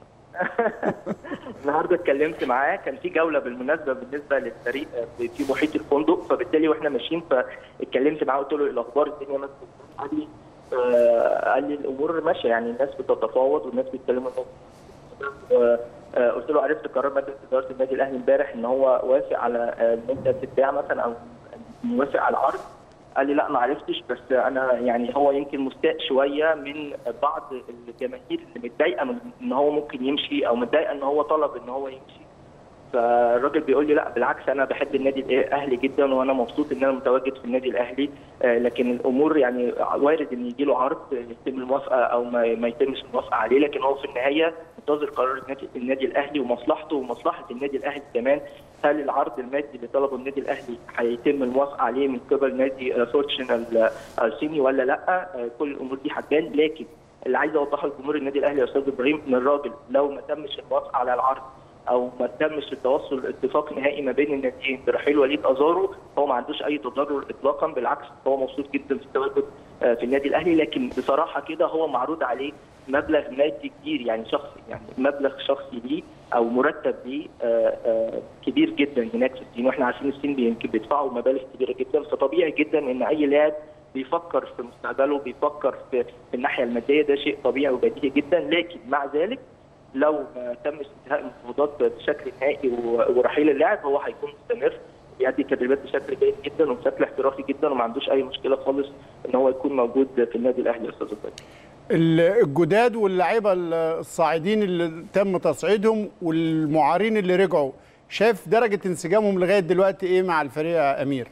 النهارده اتكلمت معاه كان في جوله بالمناسبه بالنسبه للفريق في في محيط الفندق فبالتالي واحنا ماشيين فاتكلمت معاه قلت له إيه الاخبار الدنيا ماشيه قال لي آه، قال لي الامور ماشيه يعني الناس بتتفاوض والناس بيتكلموا آه، آه، قلت له عرفت قرار مجلس اداره النادي الاهلي امبارح ان هو وافق على آه، ان انت تتباع مثلا او موافق على العرض قال لي لا ما عرفتش بس انا يعني هو يمكن مستاء شويه من بعض الجماهير اللي متضايقه من ان هو ممكن يمشي او متضايقه ان هو طلب ان هو يمشي فالراجل بيقول لي لا بالعكس انا بحب النادي الاهلي جدا وانا مبسوط ان انا متواجد في النادي الاهلي آه، لكن الامور يعني وارد ان يجي له عرض يتم الموافقه او ما, ما يتمش الموافقه عليه لكن هو في النهايه منتظر قرار النادي, النادي الاهلي ومصلحته ومصلحه النادي الاهلي كمان هل العرض المادي اللي طلبه النادي الاهلي هيتم الموافقه عليه من قبل نادي آه، فورتشن ال- الصيني ولا لا آه، كل الامور دي هتبان لكن اللي عايز اوضحه لجمهور النادي الاهلي يا استاذ ابراهيم ان الراجل لو ما تمش الموافقه على العرض او ما تمش التوصل اتفاق نهائي ما بين الناديين برحيل وليد ازارو هو ما عندوش اي تضرر اطلاقا بالعكس هو مبسوط جدا في التواجد آه، في النادي الاهلي لكن بصراحه كده هو معروض عليه مبلغ مادي كبير يعني شخصي يعني مبلغ شخصي ليه او مرتب ليه آه، آه، كبير جدا هناك في الصين واحنا عارفين الصين يمكن بيدفعوا مبالغ كبيره جدا فطبيعي جدا ان اي لاعب بيفكر في مستقبله بيفكر في في الناحيه الماديه ده شيء طبيعي وبديهي جدا لكن مع ذلك لو ما تمش انتهاء المفاوضات بشكل نهائي و- ورحيل اللاعب هو هيكون مستمر بيأدي التدريبات بشكل جيد جدا وبشكل احترافي جدا وما عندوش اي مشكله خالص ان هو يكون موجود في النادي الاهلي يا استاذ إبراهيم. الجداد واللعيبه الصاعدين اللي تم تصعيدهم والمعارين اللي رجعوا شايف درجه انسجامهم لغايه دلوقتي ايه مع الفريق يا امير؟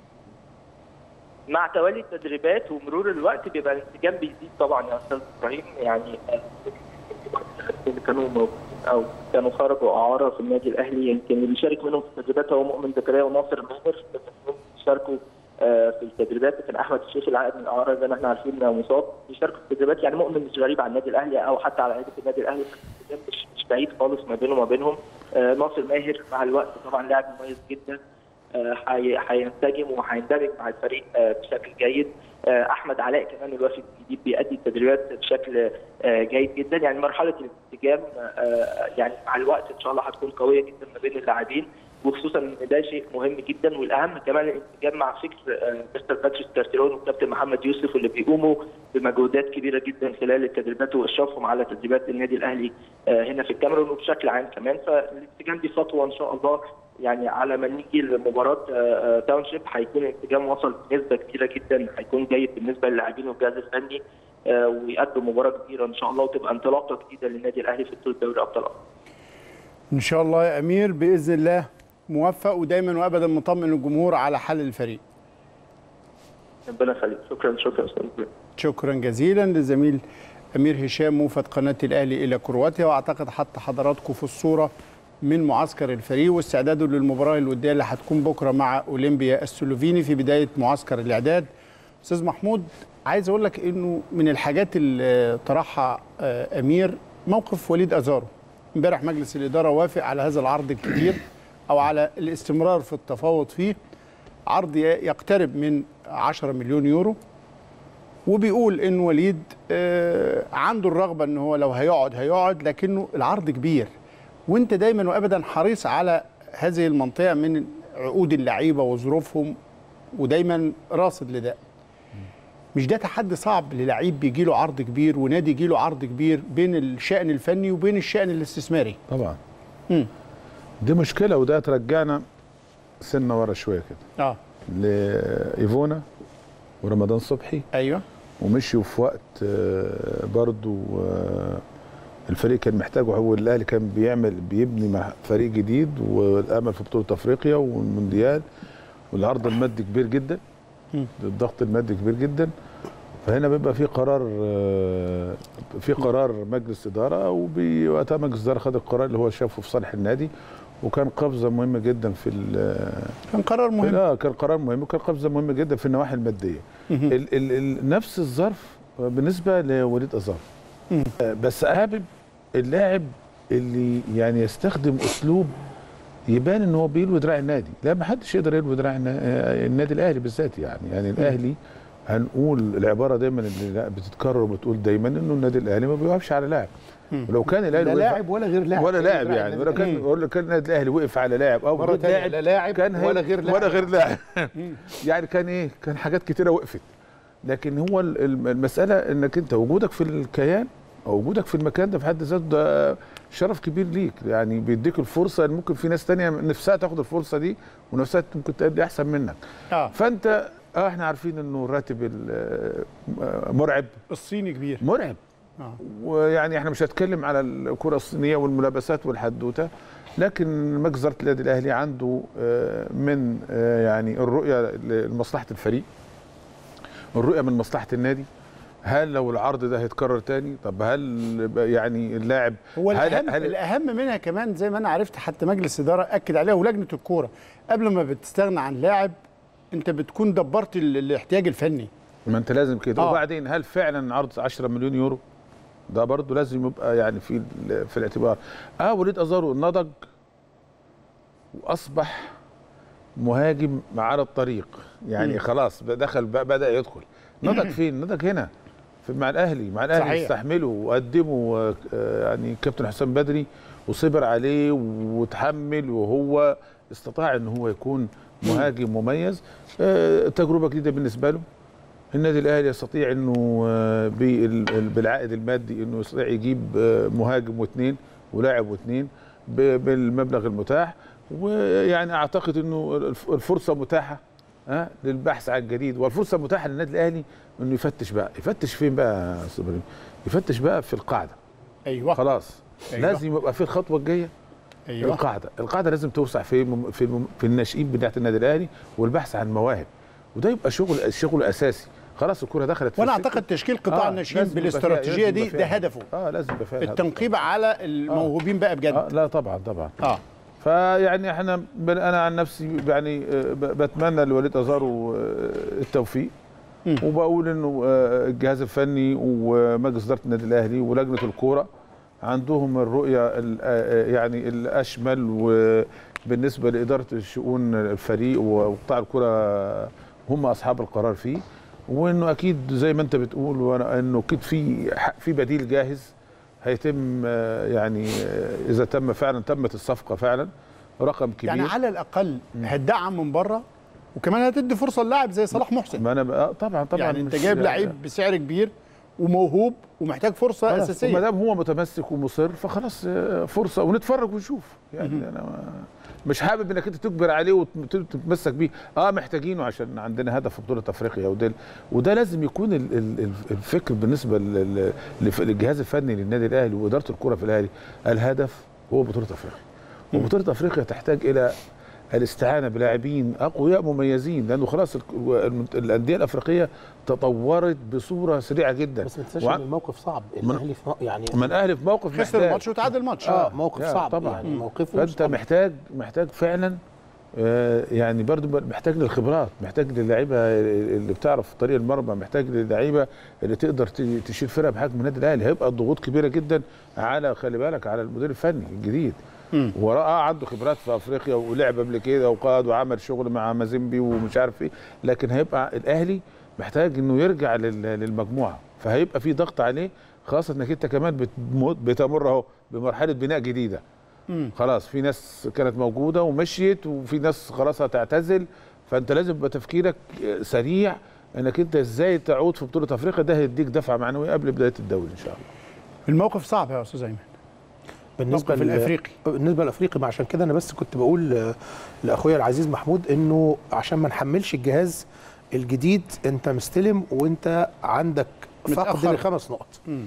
مع توالي التدريبات ومرور الوقت بيبقى الانسجام بيزيد طبعا يا استاذ ابراهيم يعني آه، اللي كانوا موجودين او كانوا خرجوا اعاره في النادي الاهلي يمكن اللي بيشارك منهم في التدريبات هو مؤمن زكريا وناصر ماهر الاثنين بيشاركوا آه، في التدريبات لكن احمد الشيخ العائد من الاعاره زي ما احنا عارفين إنه مصاب بيشاركوا في التدريبات يعني مؤمن مش غريب على النادي الاهلي او حتى على عيله النادي الاهلي الانسجام مش مش بعيد خالص ما بينه وما بينهم آه، ناصر ماهر مع الوقت طبعا لاعب مميز جدا آه، هي- هينسجم وهيندمج مع الفريق آه، بشكل جيد آه، احمد علاء كمان الوافد الجديد بيأدي التدريبات بشكل آه، جيد جدا يعني مرحله الانسجام آه، يعني مع الوقت ان شاء الله هتكون قويه جدا ما بين اللاعبين وخصوصا ان ده شيء مهم جدا والاهم كمان الانسجام مع فكر آه، مستر باتريس كارتيرون والكابتن محمد يوسف واللي بيقوموا بمجهودات كبيره جدا خلال التدريبات واشرافهم على تدريبات النادي الاهلي آه، هنا في الكاميرون وبشكل عام كمان فالانسجام دي خطوه ان شاء الله يعني على ما نيجي لمباراه آه، آه، تاونشيب هيكون الانسجام وصل بنسبه كبيره جدا هيكون جيد بالنسبه للاعبين والجهاز الفني آه، ويقدم مباراه كبيره ان شاء الله وتبقى انطلاقه جديده للنادي الاهلي في بطوله دوري ابطال افريقيا ان شاء الله يا امير باذن الله موفق ودايما وابدا مطمن الجمهور على حل الفريق ربنا يخليك شكرا شكرا استاذ إبراهيم. شكرا جزيلا للزميل امير هشام موفد قناه الاهلي الى كرواتيا واعتقد حط حضراتكم في الصوره من معسكر الفريق واستعداده للمباراه الوديه اللي هتكون بكره مع اولمبيا السلوفيني في بدايه معسكر الاعداد استاذ محمود عايز اقول لك انه من الحاجات اللي طرحها آه، امير موقف وليد ازارو امبارح مجلس الاداره وافق على هذا العرض الكبير او على الاستمرار في التفاوض فيه عرض يقترب من 10 مليون يورو وبيقول ان وليد آه، عنده الرغبه ان هو لو هيقعد هيقعد لكنه العرض كبير وانت دايما وابدا حريص على هذه المنطقه من عقود اللعيبه وظروفهم ودايما راصد لده مش ده تحدي صعب للعيب بيجي له عرض كبير ونادي يجي له عرض كبير بين الشأن الفني وبين الشأن الاستثماري طبعا مم. دي مشكله وده ترجعنا سنه ورا شويه كده اه لايفونا ورمضان صبحي ايوه ومشيوا في وقت آه، برضو آه، الفريق كان محتاجه هو الاهلي كان بيعمل بيبني مع فريق جديد والامل في بطوله افريقيا والمونديال والعرض المادي كبير جدا مم. الضغط المادي كبير جدا فهنا بيبقى في قرار آه، في قرار مجلس اداره ووقتها مجلس الاداره خد القرار اللي هو شافه في صالح النادي وكان قفزه مهمه جدا في ال- كان قرار مهم لا كان قرار مهم وكان قفزه مهمه جدا في النواحي الماديه مهم. ال ال ال نفس الظرف بالنسبه لوليد ازار مم. آه، بس حابب اللاعب اللي يعني يستخدم اسلوب يبان ان هو بيلوي دراع النادي لا ما حدش يقدر يلوي دراع النا- آه، النادي الاهلي بالذات يعني يعني الاهلي هنقول العباره دايما اللي لا بتتكرر وبتقول دايما انه النادي الاهلي ما بيوقفش على لاعب مم. ولو كان الاهلي لا وقف- لاعب ولا غير لاعب ولا لاعب دراع يعني النادي ولا كان الأهلي. ولا كان النادي الاهلي وقف على لاعب او مرة غير تانية لا لاعب كان هي- ولا غير لاعب ولا غير لاعب يعني كان ايه كان حاجات كتيره وقفت لكن هو ال- الم- المساله انك انت وجودك في الكيان او وجودك في المكان ده في حد ذاته ده شرف كبير ليك يعني بيديك الفرصه إن ممكن في ناس تانية نفسها تاخد الفرصه دي ونفسها ممكن تأدي احسن منك اه فانت اه احنا عارفين انه الراتب ال- آه، مرعب الصيني كبير مرعب اه ويعني احنا مش هتكلم على الكره الصينيه والملابسات والحدوته لكن مجلس اداره النادي الاهلي عنده آه، من آه، يعني الرؤيه لمصلحه الفريق الرؤيه من مصلحه النادي هل لو العرض ده هيتكرر تاني طب هل يعني اللاعب هو هل الاهم هل الاهم منها كمان زي ما انا عرفت حتى مجلس اداره اكد عليها ولجنه الكوره قبل ما بتستغنى عن لاعب انت بتكون دبرت ال- الاحتياج الفني ما انت لازم كده آه. وبعدين هل فعلا عرض 10 مليون يورو ده برضه لازم يبقى يعني في ال- في الاعتبار اه وليد ازارو نضج واصبح مهاجم على الطريق يعني مم. خلاص دخل بقى بدا يدخل نضج فين نضج هنا في مع الاهلي مع الاهلي صحيح. استحمله وقدمه آه، يعني كابتن حسام بدري وصبر عليه وتحمل وهو استطاع ان هو يكون مهاجم مميز آه، تجربه جديده بالنسبه له النادي الاهلي يستطيع انه آه، بال- ال- بالعائد المادي انه يستطيع يجيب آه، مهاجم واثنين ولاعب واثنين ب- بالمبلغ المتاح ويعني اعتقد انه الف- الفرصه متاحه ها للبحث عن جديد والفرصه متاحه للنادي الاهلي انه يفتش بقى يفتش فين بقى يا استاذ ابراهيم يفتش بقى في القاعده ايوه خلاص أيوة. لازم يبقى في الخطوه الجايه ايوه القاعده القاعده لازم توسع في مم- في الم- في الناشئين بتاعه النادي الاهلي والبحث عن مواهب وده يبقى شغل شغل اساسي خلاص الكره دخلت في وانا السكة. اعتقد تشكيل قطاع آه، الناشئين لازم يبقى فيها- بالاستراتيجيه لازم دي يبقى ده فيها- هدفه اه لازم يبقى فيها الهدف. التنقيب على الموهوبين بقى بجد اه لا طبعا طبعا اه فيعني احنا بن- انا عن نفسي يعني آه، ب- بتمنى لوليد ازارو آه، التوفيق مم. وبقول انه آه، الجهاز الفني ومجلس اداره النادي الاهلي ولجنه الكوره عندهم الرؤيه ال- آه، يعني الاشمل وبالنسبه لاداره الشؤون الفريق وقطاع الكره هم اصحاب القرار فيه وانه اكيد زي ما انت بتقول وانا انه اكيد في ح- في بديل جاهز هيتم آه، يعني آه، اذا تم فعلا تمت الصفقه فعلا رقم كبير يعني على الاقل هتدعم من بره وكمان هتدي فرصه للاعب زي صلاح محسن ما انا بقى طبعا طبعا يعني انت مش- جايب لعيب بسعر كبير وموهوب ومحتاج فرصه ما اساسيه دام هو متمسك ومصر فخلاص آه، فرصه ونتفرج ونشوف يعني انا ما- مش حابب انك انت تجبر عليه وتتمسك بيه اه محتاجينه عشان عندنا هدف في بطوله افريقيا وده وده لازم يكون ال- ال- ال- الفكر بالنسبه لل- لف- للجهاز الفني للنادي الاهلي واداره الكره في الاهلي الهدف هو بطوله افريقيا وبطوله افريقيا تحتاج الى الاستعانه بلاعبين اقوياء مميزين لانه خلاص ال- المنت- الانديه الافريقيه تطورت بصوره سريعه جدا بس ما تنساش وع- ان الموقف صعب من- الاهلي في م- يعني ما الاهلي في موقف خسر محتاج. الماتش وتعادل الماتش اه موقف لا، صعب طبعاً. يعني موقفه فانت صعب. محتاج محتاج فعلا آه، يعني برضو محتاج للخبرات محتاج للعيبه اللي بتعرف طريق المرمى محتاج للعيبه اللي تقدر ت- تشيل فرقه بحجم النادي الاهلي هيبقى الضغوط كبيره جدا على خلي بالك على المدير الفني الجديد مم. وراه آه عنده خبرات في افريقيا ولعب قبل كده وقاد وعمل شغل مع مازيمبي ومش عارف ايه لكن هيبقى الاهلي محتاج انه يرجع لل- للمجموعه فهيبقى في ضغط عليه خاصه انك انت كمان بتمر- بتمر اهو بمرحله بناء جديده مم. خلاص في ناس كانت موجوده ومشيت وفي ناس خلاص هتعتزل فانت لازم يبقى تفكيرك سريع انك انت ازاي تعود في بطوله افريقيا ده هيديك دفعه معنويه قبل بدايه الدوري ان شاء الله الموقف صعب يا استاذ ايمن بالنسبه الموقف لل- الافريقي بالنسبه للافريقي ما عشان كده انا بس كنت بقول آه، لاخويا العزيز محمود انه عشان ما نحملش الجهاز الجديد انت مستلم وانت عندك فقد متأخر. لخمس نقط مم.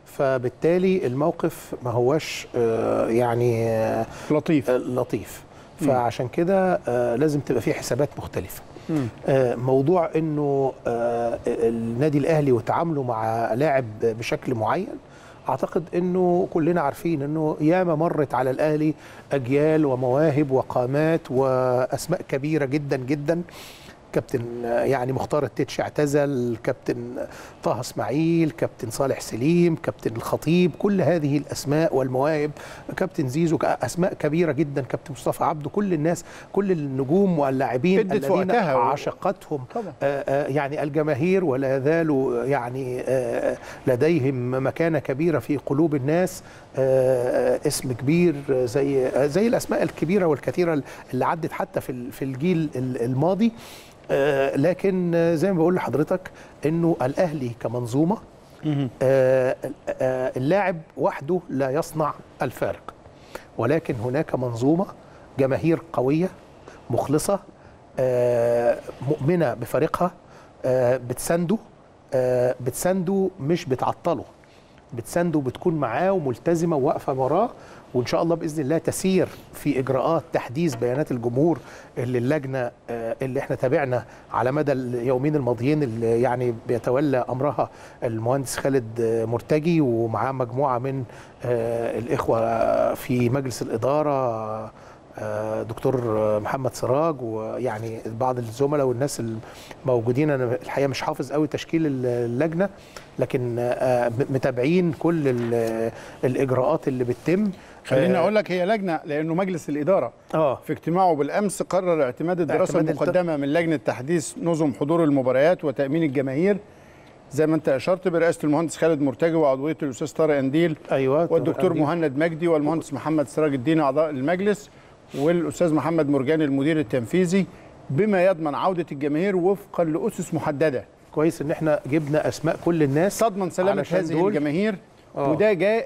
فبالتالي الموقف ما هواش آه، يعني آه، لطيف لطيف فعشان كده آه، لازم تبقى فيه حسابات مختلفه مم. آه، موضوع انه آه، النادي الاهلي وتعامله مع لاعب بشكل معين اعتقد انه كلنا عارفين انه ياما مرت على الاهلي اجيال ومواهب وقامات واسماء كبيره جدا جدا كابتن آه، يعني مختار التتش اعتزل كابتن طه اسماعيل كابتن صالح سليم كابتن الخطيب كل هذه الاسماء والمواهب كابتن زيزو اسماء كبيره جدا كابتن مصطفى عبده كل الناس كل النجوم واللاعبين ادت في الذين وقتها و- عشقتهم طبعا آه، آه، يعني الجماهير ولا يزالوا يعني آه، لديهم مكانة كبيرة في قلوب الناس آه، آه، اسم كبير آه، زي آه، زي الأسماء الكبيرة والكثيرة اللي عدت حتى في ال- في الجيل ال- الماضي آه، لكن آه، زي ما بقول لحضرتك انه الاهلي كمنظومه آه، آه، اللاعب وحده لا يصنع الفارق ولكن هناك منظومه جماهير قويه مخلصه آه، مؤمنه بفريقها آه، بتسنده آه، بتسنده مش بتعطله بتسنده بتكون معاه وملتزمه وواقفه وراه وان شاء الله باذن الله تسير في اجراءات تحديث بيانات الجمهور اللي اللجنه آه، اللي احنا تابعنا على مدى اليومين الماضيين اللي يعني بيتولى امرها المهندس خالد آه، مرتجي ومعاه مجموعه من آه، الاخوه في مجلس الاداره آه، دكتور محمد سراج ويعني بعض الزملاء والناس الموجودين انا الحقيقه مش حافظ قوي تشكيل اللجنه لكن آه، م- متابعين كل ال- الاجراءات اللي بتتم خليني آه، اقول لك هي لجنه لانه مجلس الاداره اه في اجتماعه بالامس قرر اعتماد الدراسه اعتماد الت- المقدمه من لجنه تحديث نظم حضور المباريات وتامين الجماهير زي ما انت اشرت برئاسه المهندس خالد مرتجي وعضويه الاستاذ طارق انديل ايوه والدكتور أنديل. مهند مجدي والمهندس محمد سراج الدين اعضاء المجلس والاستاذ محمد مرجان المدير التنفيذي بما يضمن عوده الجماهير وفقا لاسس محدده كويس ان احنا جبنا اسماء كل الناس تضمن سلامه علشان هذه دول- الجماهير آه. وده جاء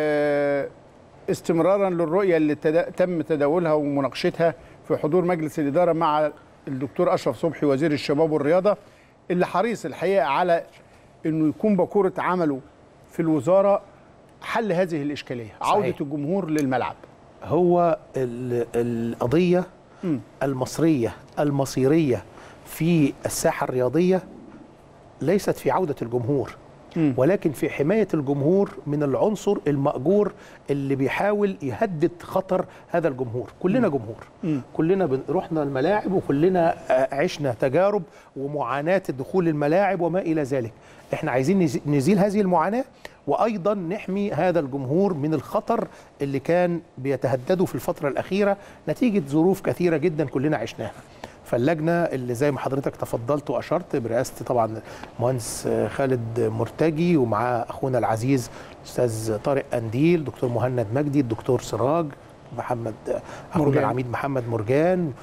آه، استمرارا للرؤيه اللي تدا- تم تداولها ومناقشتها في حضور مجلس الاداره مع الدكتور اشرف صبحي وزير الشباب والرياضه اللي حريص الحقيقه على انه يكون بكوره عمله في الوزاره حل هذه الاشكاليه صحيح. عوده الجمهور للملعب هو ال- القضيه مم. المصريه المصيريه في الساحه الرياضيه ليست في عوده الجمهور مم. ولكن في حمايه الجمهور من العنصر المأجور اللي بيحاول يهدد خطر هذا الجمهور كلنا جمهور مم. كلنا بن- رحنا الملاعب وكلنا آه، عشنا تجارب ومعاناه دخول الملاعب وما الى ذلك احنا عايزين نز- نزيل هذه المعاناه وايضا نحمي هذا الجمهور من الخطر اللي كان بيتهدده في الفتره الاخيره نتيجه ظروف كثيره جدا كلنا عشناها فاللجنه اللي زي ما حضرتك تفضلت واشرت برئاسه طبعا المهندس خالد مرتجي ومعاه اخونا العزيز الاستاذ طارق انديل دكتور مهند مجدي الدكتور سراج محمد اخونا مرجان. العميد محمد مرجان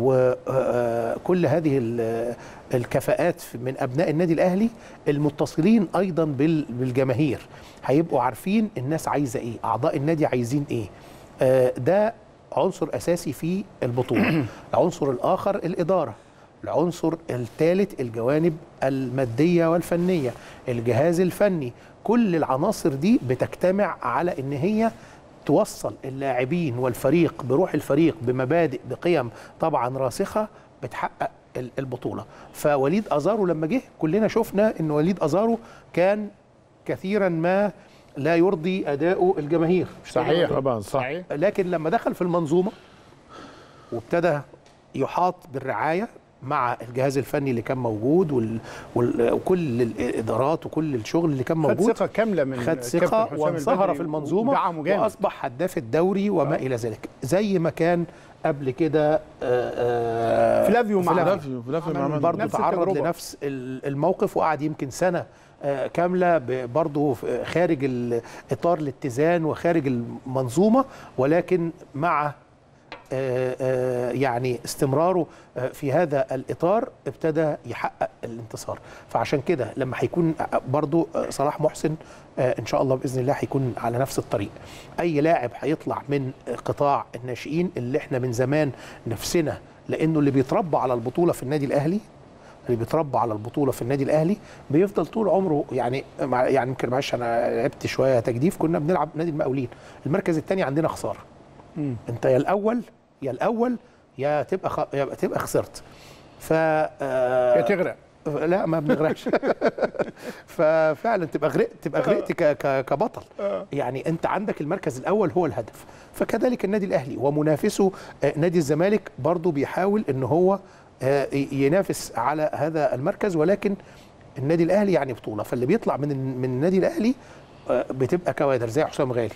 وكل هذه ال- الكفاءات من ابناء النادي الاهلي المتصلين ايضا بال- بالجماهير هيبقوا عارفين الناس عايزه ايه اعضاء النادي عايزين ايه آه، ده عنصر اساسي في البطوله العنصر الاخر الاداره العنصر الثالث الجوانب الماديه والفنيه الجهاز الفني كل العناصر دي بتجتمع على ان هي توصل اللاعبين والفريق بروح الفريق بمبادئ بقيم طبعا راسخه بتحقق ال- البطوله فوليد ازارو لما جه كلنا شفنا ان وليد ازارو كان كثيرا ما لا يرضي اداؤه الجماهير مش كده؟ صحيح طبعا صح صحيح لكن لما دخل في المنظومه وابتدى يحاط بالرعايه مع الجهاز الفني اللي كان موجود وال... وال... وكل الادارات وكل الشغل اللي كان خد موجود ثقه كامله من خد كابتن ثقه حسام وانصهر البدري في المنظومه ودعمه جامد واصبح هداف الدوري وما الى ذلك زي ما كان قبل كده آه، آه، فلافيو مع فلافيو فلافيو مع عمل من- برضه برضه نفس تعرض التجربة. لنفس ال- الموقف وقعد يمكن سنه آه، كامله ب- برضه في- خارج ال- اطار الاتزان وخارج المنظومه ولكن مع آه، آه، يعني استمراره آه، في هذا الاطار ابتدى يحقق الانتصار فعشان كده لما هيكون برضو آه، صلاح محسن آه، ان شاء الله باذن الله هيكون على نفس الطريق اي لاعب هيطلع من قطاع الناشئين اللي احنا من زمان نفسنا لانه اللي بيتربى على البطوله في النادي الاهلي اللي بيتربى على البطوله في النادي الاهلي بيفضل طول عمره يعني مع يعني يمكن معلش انا لعبت شويه تجديف كنا بنلعب نادي المقاولين المركز الثاني عندنا خساره انت يا الاول يا الاول يا تبقى خ... يا تبقى خسرت ف آه، يا تغرق لا ما بنغرقش ففعلا تبقى غرقت تبقى غرقت ك... ك... كبطل يعني انت عندك المركز الاول هو الهدف فكذلك النادي الاهلي ومنافسه آه، نادي الزمالك برضو بيحاول ان هو آه، ي- ينافس على هذا المركز ولكن النادي الاهلي يعني بطوله فاللي بيطلع من من النادي الاهلي آه، بتبقى كوادر زي حسام غالي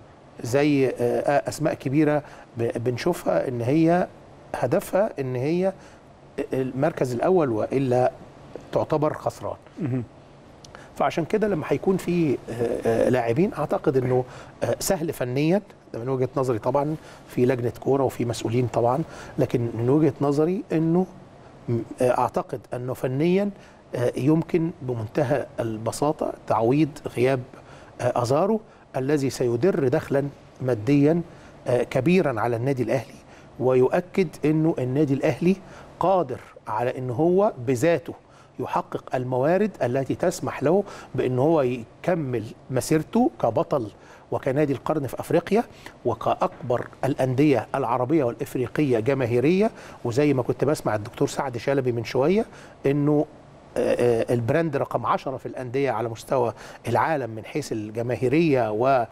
زي آه، اسماء كبيره ب- بنشوفها ان هي هدفها ان هي المركز الاول والا تعتبر خسران فعشان كده لما هيكون في آه، آه، لاعبين اعتقد انه آه، سهل فنيا ده من وجهه نظري طبعا في لجنه كوره وفي مسؤولين طبعا لكن من وجهه نظري انه م- آه، اعتقد انه فنيا آه، يمكن بمنتهى البساطه تعويض غياب آه، ازارو الذي سيدر دخلا ماديا آه، كبيرا على النادي الاهلي ويؤكد انه النادي الاهلي قادر على ان هو بذاته يحقق الموارد التي تسمح له بان هو يكمل مسيرته كبطل وكنادي القرن في افريقيا وكاكبر الانديه العربيه والافريقيه جماهيريه وزي ما كنت بسمع الدكتور سعد شلبي من شويه انه آه، آه، البراند رقم 10 في الأندية على مستوى العالم من حيث الجماهيرية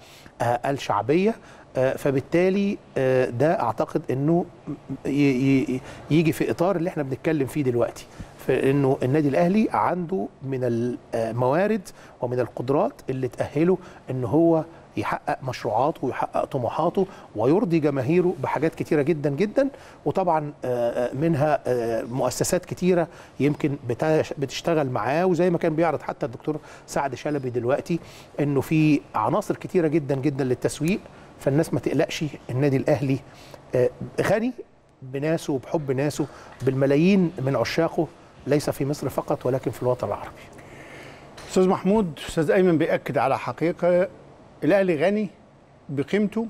والشعبية آه، فبالتالي آه، ده أعتقد أنه ي- ي- يجي في إطار اللي احنا بنتكلم فيه دلوقتي في أنه النادي الأهلي عنده من الموارد ومن القدرات اللي تأهله أنه هو يحقق مشروعاته ويحقق طموحاته ويرضي جماهيره بحاجات كتيرة جدا جدا وطبعا آه، آه، منها آه، مؤسسات كتيرة يمكن بتاش- بتشتغل معاه وزي ما كان بيعرض حتى الدكتور سعد شلبي دلوقتي انه في عناصر كتيرة جدا جدا للتسويق فالناس ما تقلقش النادي الاهلي آه، غني بناسه وبحب ناسه بالملايين من عشاقه ليس في مصر فقط ولكن في الوطن العربي استاذ محمود استاذ ايمن بياكد على حقيقه الاهلي غني بقيمته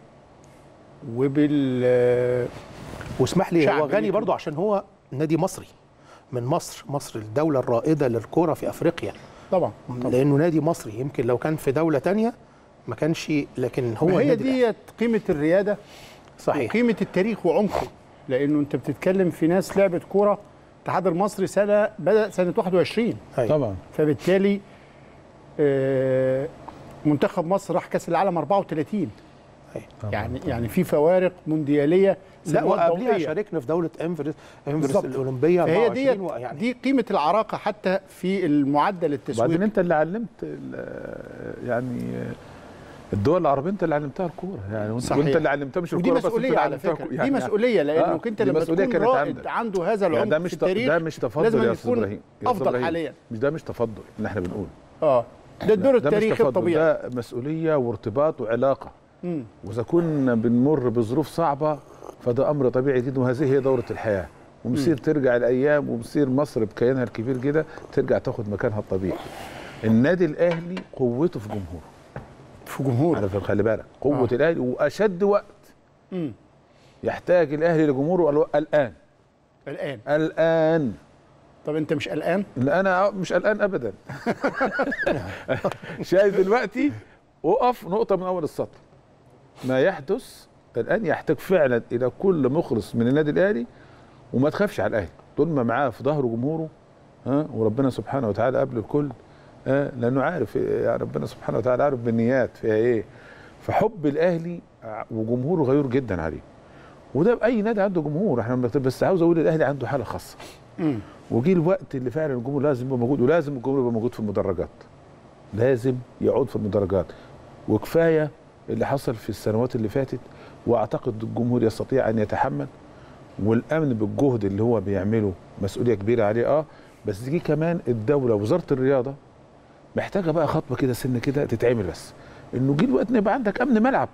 وبال واسمح لي شعب هو غني ليه برضو عشان هو نادي مصري من مصر مصر الدولة الرائدة للكرة في أفريقيا طبعا طبعا لأنه نادي مصري يمكن لو كان في دولة تانية ما كانش لكن هو هو هي النادي الأهلي. ديت قيمه الرياده صحيح وقيمه التاريخ وعمقه لانه انت بتتكلم في ناس لعبت كوره الاتحاد المصري سنه بدا سنه 21 أيوة. طبعا فبالتالي آه، منتخب مصر راح كاس العالم 34 أيوة. يعني يعني في فوارق موندياليه لا سنوات وقبلها ضوئية. شاركنا في دولة انفرس انفرس بالظبط. الأولمبية فهي 24 ديت و- يعني دي قيمه العراقه حتى في المعدل التسويقي وبعدين انت اللي علمت ال- يعني الدول العربيه انت اللي علمتها الكوره يعني وانت, صحيح. وانت اللي علمتها مش ودي الكوره بس انت مسؤوليه اللي على علمتها فكره كو- دي مسؤوليه لانك آه، انت دي لما مسؤولية تكون كانت رائد عندك. عنده هذا يعني العمق ده مش في ت- التاريخ ده مش تفضل لازم يا استاذ يكون ابراهيم يا أستاذ افضل إبراهيم. حاليا مش ده مش تفضل اللي احنا بنقوله اه ده الدور ده مش التاريخي تفضل، الطبيعي ده مسؤوليه وارتباط وعلاقه مم. واذا كنا بنمر بظروف صعبه فده امر طبيعي جدا وهذه هي دوره الحياه ومصير ترجع الايام ومصير مصر بكيانها الكبير كده ترجع تاخد مكانها الطبيعي النادي الاهلي قوته في جمهوره في جمهور على فكره خلي بالك قوه آه. الاهلي واشد وقت مم. يحتاج الاهلي لجمهوره الو- الان الان الان طب انت مش قلقان لا انا مش قلقان ابدا شايف دلوقتي وقف نقطه من اول السطر ما يحدث الان يحتاج فعلا الى كل مخلص من النادي الاهلي وما تخافش على الاهلي طول ما معاه في ظهره جمهوره ها وربنا سبحانه وتعالى قبل الكل ها لانه عارف يعني ربنا سبحانه وتعالى عارف بالنيات فيها ايه فحب الاهلي ع- وجمهوره غيور جدا عليه وده باي نادي عنده جمهور احنا بنت- بس عاوز اقول الاهلي عنده حاله خاصه مم. وجي الوقت اللي فعلا الجمهور لازم يبقى موجود ولازم الجمهور يبقى موجود في المدرجات لازم يعود في المدرجات وكفايه اللي حصل في السنوات اللي فاتت واعتقد الجمهور يستطيع ان يتحمل والامن بالجهد اللي هو بيعمله مسؤوليه كبيره عليه اه بس دي كمان الدوله وزاره الرياضه محتاجه بقى خطوه كده سن كده تتعمل بس انه جه الوقت ان يبقى عندك امن ملعب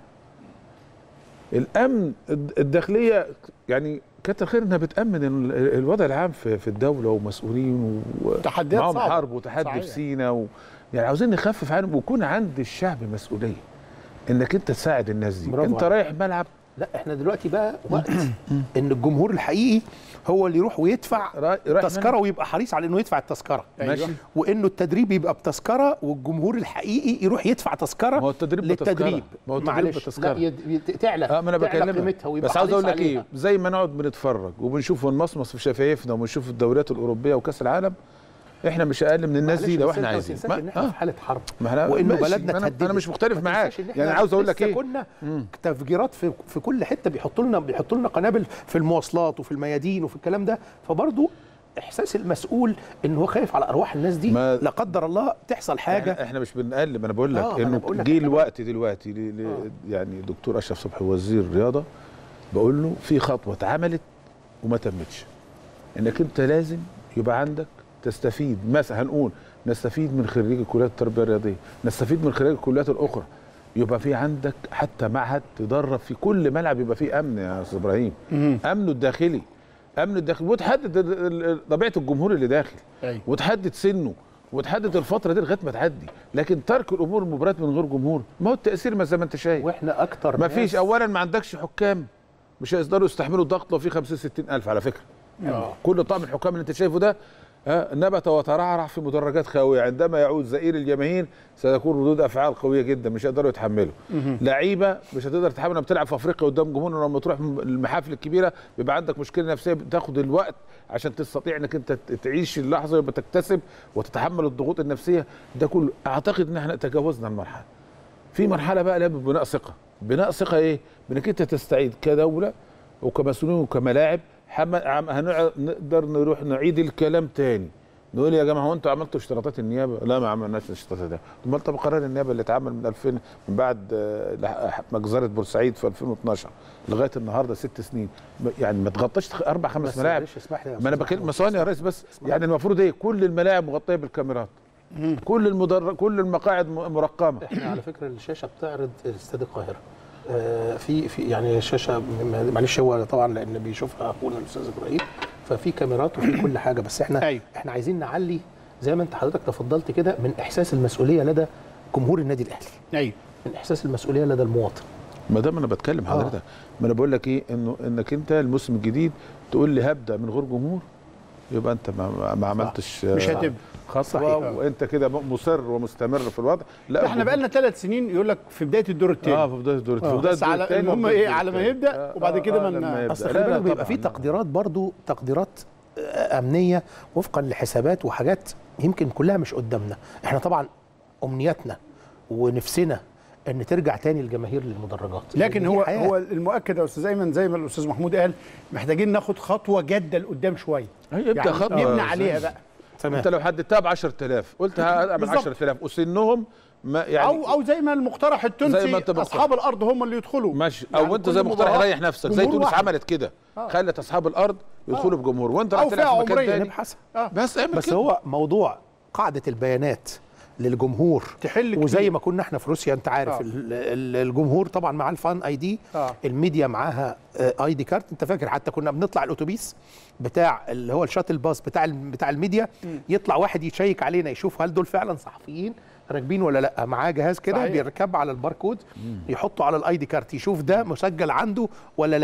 الامن الد- الداخليه يعني كتر خير انها بتامن ال- الوضع العام في في الدوله ومسؤولين و- تحديات معاهم صعبة. حرب وتحدي صحيح. في سينا و... يعني عاوزين نخفف عنهم ويكون عند الشعب مسؤوليه انك انت تساعد الناس دي برافو انت عليك. رايح ملعب لا احنا دلوقتي بقى وقت ان الجمهور الحقيقي هو اللي يروح ويدفع رايح رايح تذكره ويبقى حريص على انه يدفع التذكره ماشي وانه التدريب يبقى بتذكره والجمهور الحقيقي يروح يدفع تذكره ما هو التدريب بتذكرة. للتدريب ما هو التدريب معلش بتذكرة. لا يد- يد- تعلى اه ما انا تعلى بكلمك قيمتها ويبقى بس عاوز اقول حريص لك ايه عليها. زي ما نقعد بنتفرج وبنشوف ونمصمص في شفايفنا وبنشوف الدوريات الاوروبيه وكاس العالم احنا مش اقل من الناس دي معلش لو بس احنا انت ما عايزين تنساش ما- ان احنا آه. في حاله حرب ما احنا وانه ماشي، بلدنا ما أنا- اتهددت انا مش مختلف ما معاك تنساش إن يعني إحنا عاوز اقول لك لسه ايه كنا تفجيرات في في كل حته بيحطوا لنا بيحطوا لنا قنابل في المواصلات وفي الميادين وفي الكلام ده فبرضه احساس المسؤول ان هو خايف على ارواح الناس دي ما- لا قدر الله تحصل حاجه احنا, احنا مش بنقلب انا بقول لك آه، ما أنا انه بقول لك جه إحنا الوقت دلوقتي ل- ل- يعني دكتور اشرف صبحي وزير الرياضه بقول له في خطوه اتعملت وما تمتش انك انت لازم يبقى عندك تستفيد مثلا هنقول نستفيد من خريج كليات التربيه الرياضيه نستفيد من خريج الكليات الاخرى يبقى في عندك حتى معهد تدرب في كل ملعب يبقى فيه امن يا استاذ ابراهيم امنه الداخلي امن الداخلي وتحدد ال- ال- ال- طبيعه الجمهور اللي داخل أيوة. وتحدد سنه وتحدد الفتره دي لغايه ما تعدي لكن ترك الامور المباريات من غير جمهور ما هو التاثير ما زي ما انت شايف واحنا اكتر ما ناس- فيش اولا ما عندكش حكام مش هيقدروا يستحملوا الضغط لو في 50 60 الف على فكره آه. كل طقم الحكام اللي انت شايفه ده ها، نبت وترعرع في مدرجات خاويه عندما يعود زئير الجماهير سيكون ردود افعال قويه جدا مش هيقدروا يتحملوا لعيبه مش هتقدر تتحمل لما بتلعب في افريقيا قدام جمهور لما تروح المحافل الكبيره بيبقى عندك مشكله نفسيه بتاخد الوقت عشان تستطيع انك انت تعيش اللحظه ويبقى تكتسب وتتحمل الضغوط النفسيه ده كله اعتقد ان احنا تجاوزنا المرحله في مرحله بقى لابد بناء ثقه بناء ثقه ايه بانك انت تستعيد كدوله وكمسؤولين وكملاعب حم- عم- هنقعد- نقدر نروح نعيد الكلام تاني نقول يا جماعه هو انتوا عملتوا اشتراطات النيابه؟ لا ما عملناش الاشتراطات ده، امال طب قرار النيابه اللي اتعمل من 2000 من بعد آه، لح- مجزره بورسعيد في 2012 لغايه النهارده ست سنين م- يعني ما تغطاش تخ- اربع خمس بس ملاعب معلش اسمح لي يا ما انا أستاذ بكلم محمود. ثواني يا ريس بس اسمح يعني المفروض ايه كل الملاعب مغطيه بالكاميرات كل المدر كل المقاعد م- مرقمه احنا على فكره الشاشه بتعرض استاد القاهره آه، في في يعني الشاشه م- معلش هو طبعا لان بيشوفها اخونا الاستاذ ابراهيم ففي كاميرات وفي كل حاجه بس احنا أيوة. احنا عايزين نعلي زي ما انت حضرتك تفضلت كده من احساس المسؤوليه لدى جمهور النادي الاهلي ايوه من احساس المسؤوليه لدى المواطن ما دام انا بتكلم حضرتك ما انا بقول لك ايه انه انك انت الموسم الجديد تقول لي هبدا من غير جمهور يبقى انت ما, ما- ما عملتش مش آه، هتبدا خطوه صحيح. وانت كده مصر ومستمر في الوضع لا احنا الجمهور- بقالنا ثلاث سنين يقول لك في بدايه الدور الثاني اه في بدايه الدور في آه. بدايه بس الدور على- التاني المهم وبداية إيه، الدور على ما التاني. يبدأ آه، وبعد آه، كده آه، من- لما يبدأ. اصل لا، خلي لا، بالك بيبقى طبعاً، في لا. تقديرات برضو تقديرات آه، امنيه وفقا لحسابات وحاجات يمكن كلها مش قدامنا احنا طبعا امنياتنا ونفسنا ان ترجع تاني الجماهير للمدرجات لكن دي هو حياة. هو المؤكد يا استاذ ايمن زي ما الاستاذ محمود قال محتاجين ناخد خطوه جاده لقدام شويه هي ابدا يعني خطوه نبني يا عليها أستاذ. بقى تمام انت لو حددتها ب 10000 قلت هعمل بالظبط. 10000 وسنهم ما يعني او او زي ما المقترح التونسي زي ما أنت مقترح. اصحاب الارض هم اللي يدخلوا ماشي يعني او انت كل زي مقترح مباراة ريح نفسك زي جمهور تونس واحد. عملت كده آه. خلت اصحاب الارض يدخلوا بجمهور وانت راح أو تلعب فئة في مكان عمرية تاني نبحث بس اعمل بس كده. هو موضوع قاعده البيانات للجمهور تحل وزي كتير. ما كنا احنا في روسيا انت عارف آه. ال- ال- الجمهور طبعا معاه الفان اي دي آه. الميديا معاها اي دي كارت انت فاكر حتى كنا بنطلع الاتوبيس بتاع اللي هو الشاتل باص بتاع ال- بتاع الميديا يطلع واحد يشيك علينا يشوف هل دول فعلا صحفيين راكبين ولا لا معاه جهاز كده صحيح. بيركب على الباركود يحطه على الاي دي كارت يشوف ده مسجل عنده ولا لا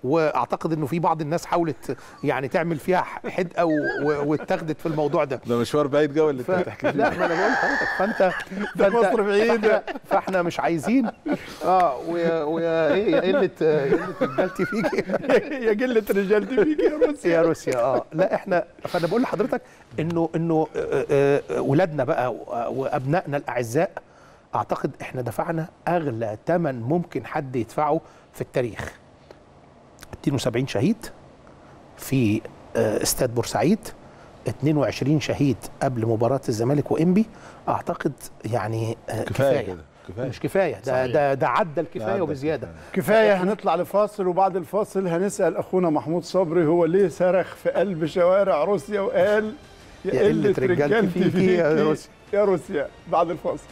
واعتقد انه في بعض الناس حاولت يعني تعمل فيها حدقه و- و- واتخذت في الموضوع ده ده مشوار بعيد جو اللي ف... انت بتحكي لا ما انا بقول لحضرتك فانت ده فانت مصر بعيدة. فاحنا, فاحنا مش عايزين اه ويا ويا ايه يا قله قله رجالتي فيك يا قله رجالتي فيك يا روسيا يا روسيا اه لا احنا فانا بقول لحضرتك انه انه آه، آه، آه، ولادنا بقى و- وابنائنا الاعزاء اعتقد احنا دفعنا اغلى ثمن ممكن حد يدفعه في التاريخ 72 شهيد في آه، استاد بورسعيد 22 شهيد قبل مباراه الزمالك وانبي اعتقد يعني آه، كفايه كده كفايه مش كفايه ده صحيح. ده ده عدى الكفايه عدى وبزياده كفايه هنطلع لفاصل وبعد الفاصل هنسال اخونا محمود صبري هو ليه صرخ في قلب شوارع روسيا وقال يا قلة رجالتي فيكي يا روسيا. يا روسيا بعد الفاصل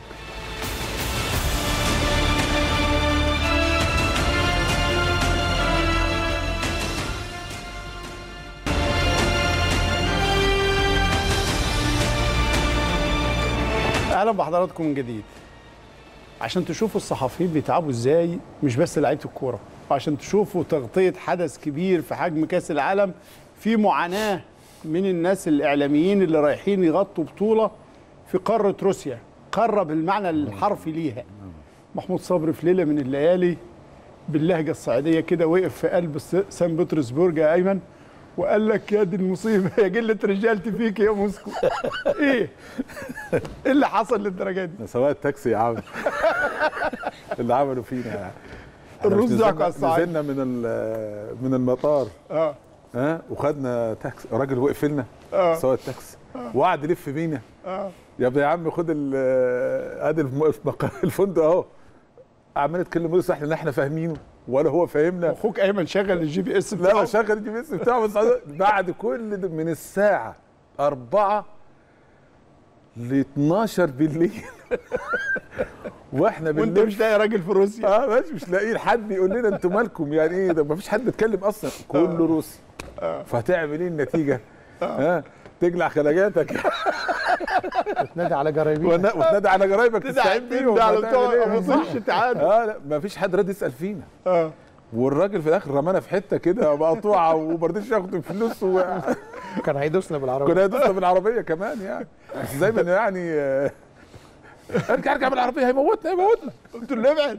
اهلا بحضراتكم من جديد عشان تشوفوا الصحفيين بيتعبوا ازاي مش بس لعيبه الكوره وعشان تشوفوا تغطيه حدث كبير في حجم كاس العالم في معاناه من الناس الاعلاميين اللي رايحين يغطوا بطوله في قاره روسيا قاره بالمعنى الحرفي ليها محمود صبري في ليله من الليالي باللهجه الصعيديه كده وقف في قلب س- سان بطرسبرج يا ايمن وقال لك يا دي المصيبه يا قله رجالتي فيك يا موسكو ايه ايه اللي حصل للدرجه دي سواق التاكسي يا عم اللي عملوا فينا يعني إحنا مش الروس نزلنا- ضحكوا على الصعيد. نزلنا من ال- من المطار اه ها وخدنا تاكسي راجل وقف لنا آه. سواق التاكسي وقعد يلف بينا اه يا ابني يا عم خد ال- ادي الم- المق- الفندق اهو عمال يتكلم روسي احنا لا احنا فاهمينه ولا هو فاهمنا اخوك ايمن شغل الجي بي اس لا بتاعه هو شغل الجي بي اس بتاعه بس عايز- بعد كل ده من الساعه 4 ل 12 بالليل واحنا وانت بالليل مش لاقي راجل في روسيا اه ماشي مش لاقيين حد يقول لنا انتوا مالكم يعني ايه ده مفيش حد بيتكلم اصلا كله روسي فهتعمل ايه النتيجه؟ ها تجلع خلاجاتك تنادي على جرايبين ون- وتنادي على قرايبك تستعين بيهم ده على وهتعمل بتوع إيه؟ ابو صح تعادل اه لا مفيش حد راضي يسال فينا اه والراجل في الاخر رمانا في حته كده مقطوعه وما رضيش ياخد الفلوس و... كان هيدوسنا بالعربيه كنا دوسنا بالعربيه كمان يعني بس دايما يعني آه، ارجع ارجع بالعربيه هيموتنا هيموتنا قلت له ابعد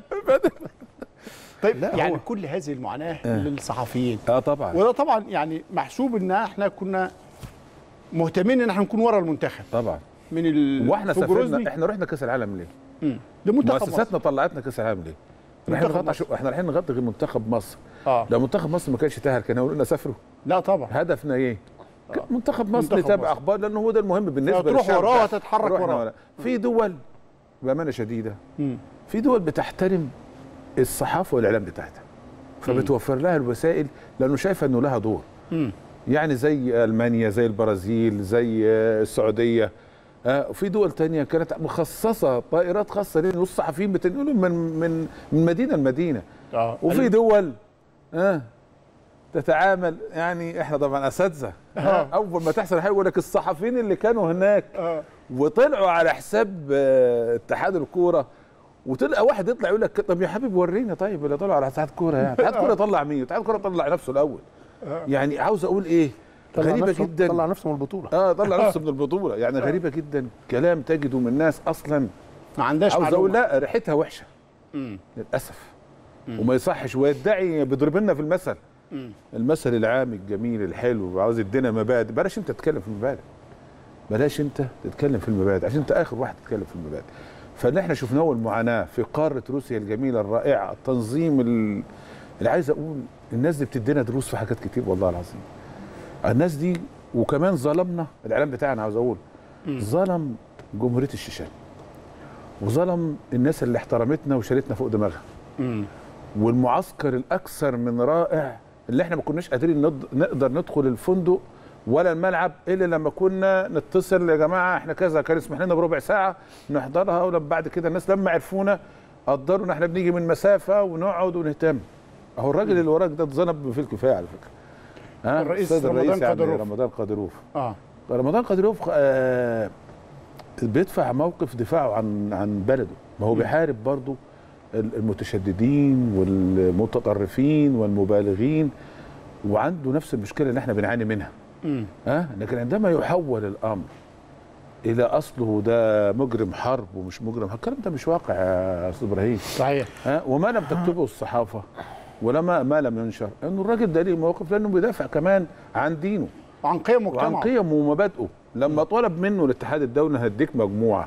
طيب لا، يعني هو- كل هذه المعاناه للصحفيين اه طبعا وده طبعا يعني محسوب ان احنا كنا مهتمين ان احنا نكون ورا المنتخب طبعا من ال واحنا في سافرنا جروزني. احنا رحنا كاس العالم ليه؟ مم. ده منتخب مصر مؤسساتنا طلعتنا كاس العالم ليه؟ رايحين منتخب نغطي مصر. شو- احنا رايحين نغطي غير منتخب مصر اه لو منتخب مصر ما كانش تاهل كانوا يقولوا لنا سافروا لا طبعا هدفنا ايه؟ منتخب مصر منتخب يتابع مصر. اخبار لانه هو ده المهم بالنسبه تروح للشعب وراه بتاعنا. وتتحرك نروح وراه. في دول بامانه شديده مم. في دول بتحترم الصحافه والاعلام بتاعتها فبتوفر لها الوسائل لانه شايفه انه لها دور مم. يعني زي المانيا زي البرازيل زي آه، السعوديه آه، وفي دول تانية كانت مخصصه طائرات خاصه لان والصحفيين بتنقلهم من من من مدينه لمدينه اه وفي دول آه تتعامل يعني احنا طبعا اساتذه آه. اول ما تحصل حاجه يقول لك الصحفيين اللي كانوا هناك اه وطلعوا على حساب آه، اتحاد الكوره وتلقى واحد يطلع يقول لك طب يا حبيبي ورينا طيب اللي طلع على اتحاد الكوره يعني اتحاد الكوره طلع مين؟ اتحاد الكوره طلع نفسه الاول يعني عاوز اقول ايه؟ طلع غريبه نفسه جدا طلع نفسه من البطوله اه طلع نفسه من البطوله يعني غريبه جدا كلام تجده من ناس اصلا ما عندهاش عاوز اقول معلومة. لا ريحتها وحشه مم. للاسف وما يصحش ويدعي بيضرب لنا في المثل مم. المثل العام الجميل الحلو وعاوز يدينا مبادئ بلاش انت تتكلم في المبادئ بلاش انت تتكلم في المبادئ عشان انت اخر واحد تتكلم في المبادئ فاللي احنا شفناه المعاناه في قاره روسيا الجميله الرائعه التنظيم ال- اللي عايز اقول الناس دي بتدينا دروس في حاجات كتير والله العظيم الناس دي وكمان ظلمنا الاعلام بتاعنا عاوز اقول ظلم جمهوريه الشيشان وظلم الناس اللي احترمتنا وشالتنا فوق دماغها مم. والمعسكر الاكثر من رائع اللي احنا ما كناش قادرين ند- نقدر ندخل الفندق ولا الملعب الا لما كنا نتصل يا جماعه احنا كذا كان يسمح لنا بربع ساعه نحضرها ولما بعد كده الناس لما عرفونا قدروا ان احنا بنيجي من مسافه ونقعد ونهتم اهو الراجل اللي وراك ده اتذنب في الكفايه على فكره ها الرئيس الأستاذ رمضان الرئيس يعني قادروف. رمضان قادروف اه رمضان قادروف آه بيدفع موقف دفاعه عن عن بلده ما هو بيحارب برضه المتشددين والمتطرفين والمبالغين وعنده نفس المشكله اللي احنا بنعاني منها مم. ها لكن عندما يحول الامر الى اصله ده مجرم حرب ومش مجرم حرب الكلام ده مش واقع يا استاذ ابراهيم صحيح ها وما لم تكتبه الصحافه ولا ما, ما لم ينشر انه الراجل ده ليه موقف لانه بيدافع كمان عن دينه وعن قيم وعن مجتمعه قيمه ومبادئه لما طلب منه الاتحاد الدولي هديك مجموعه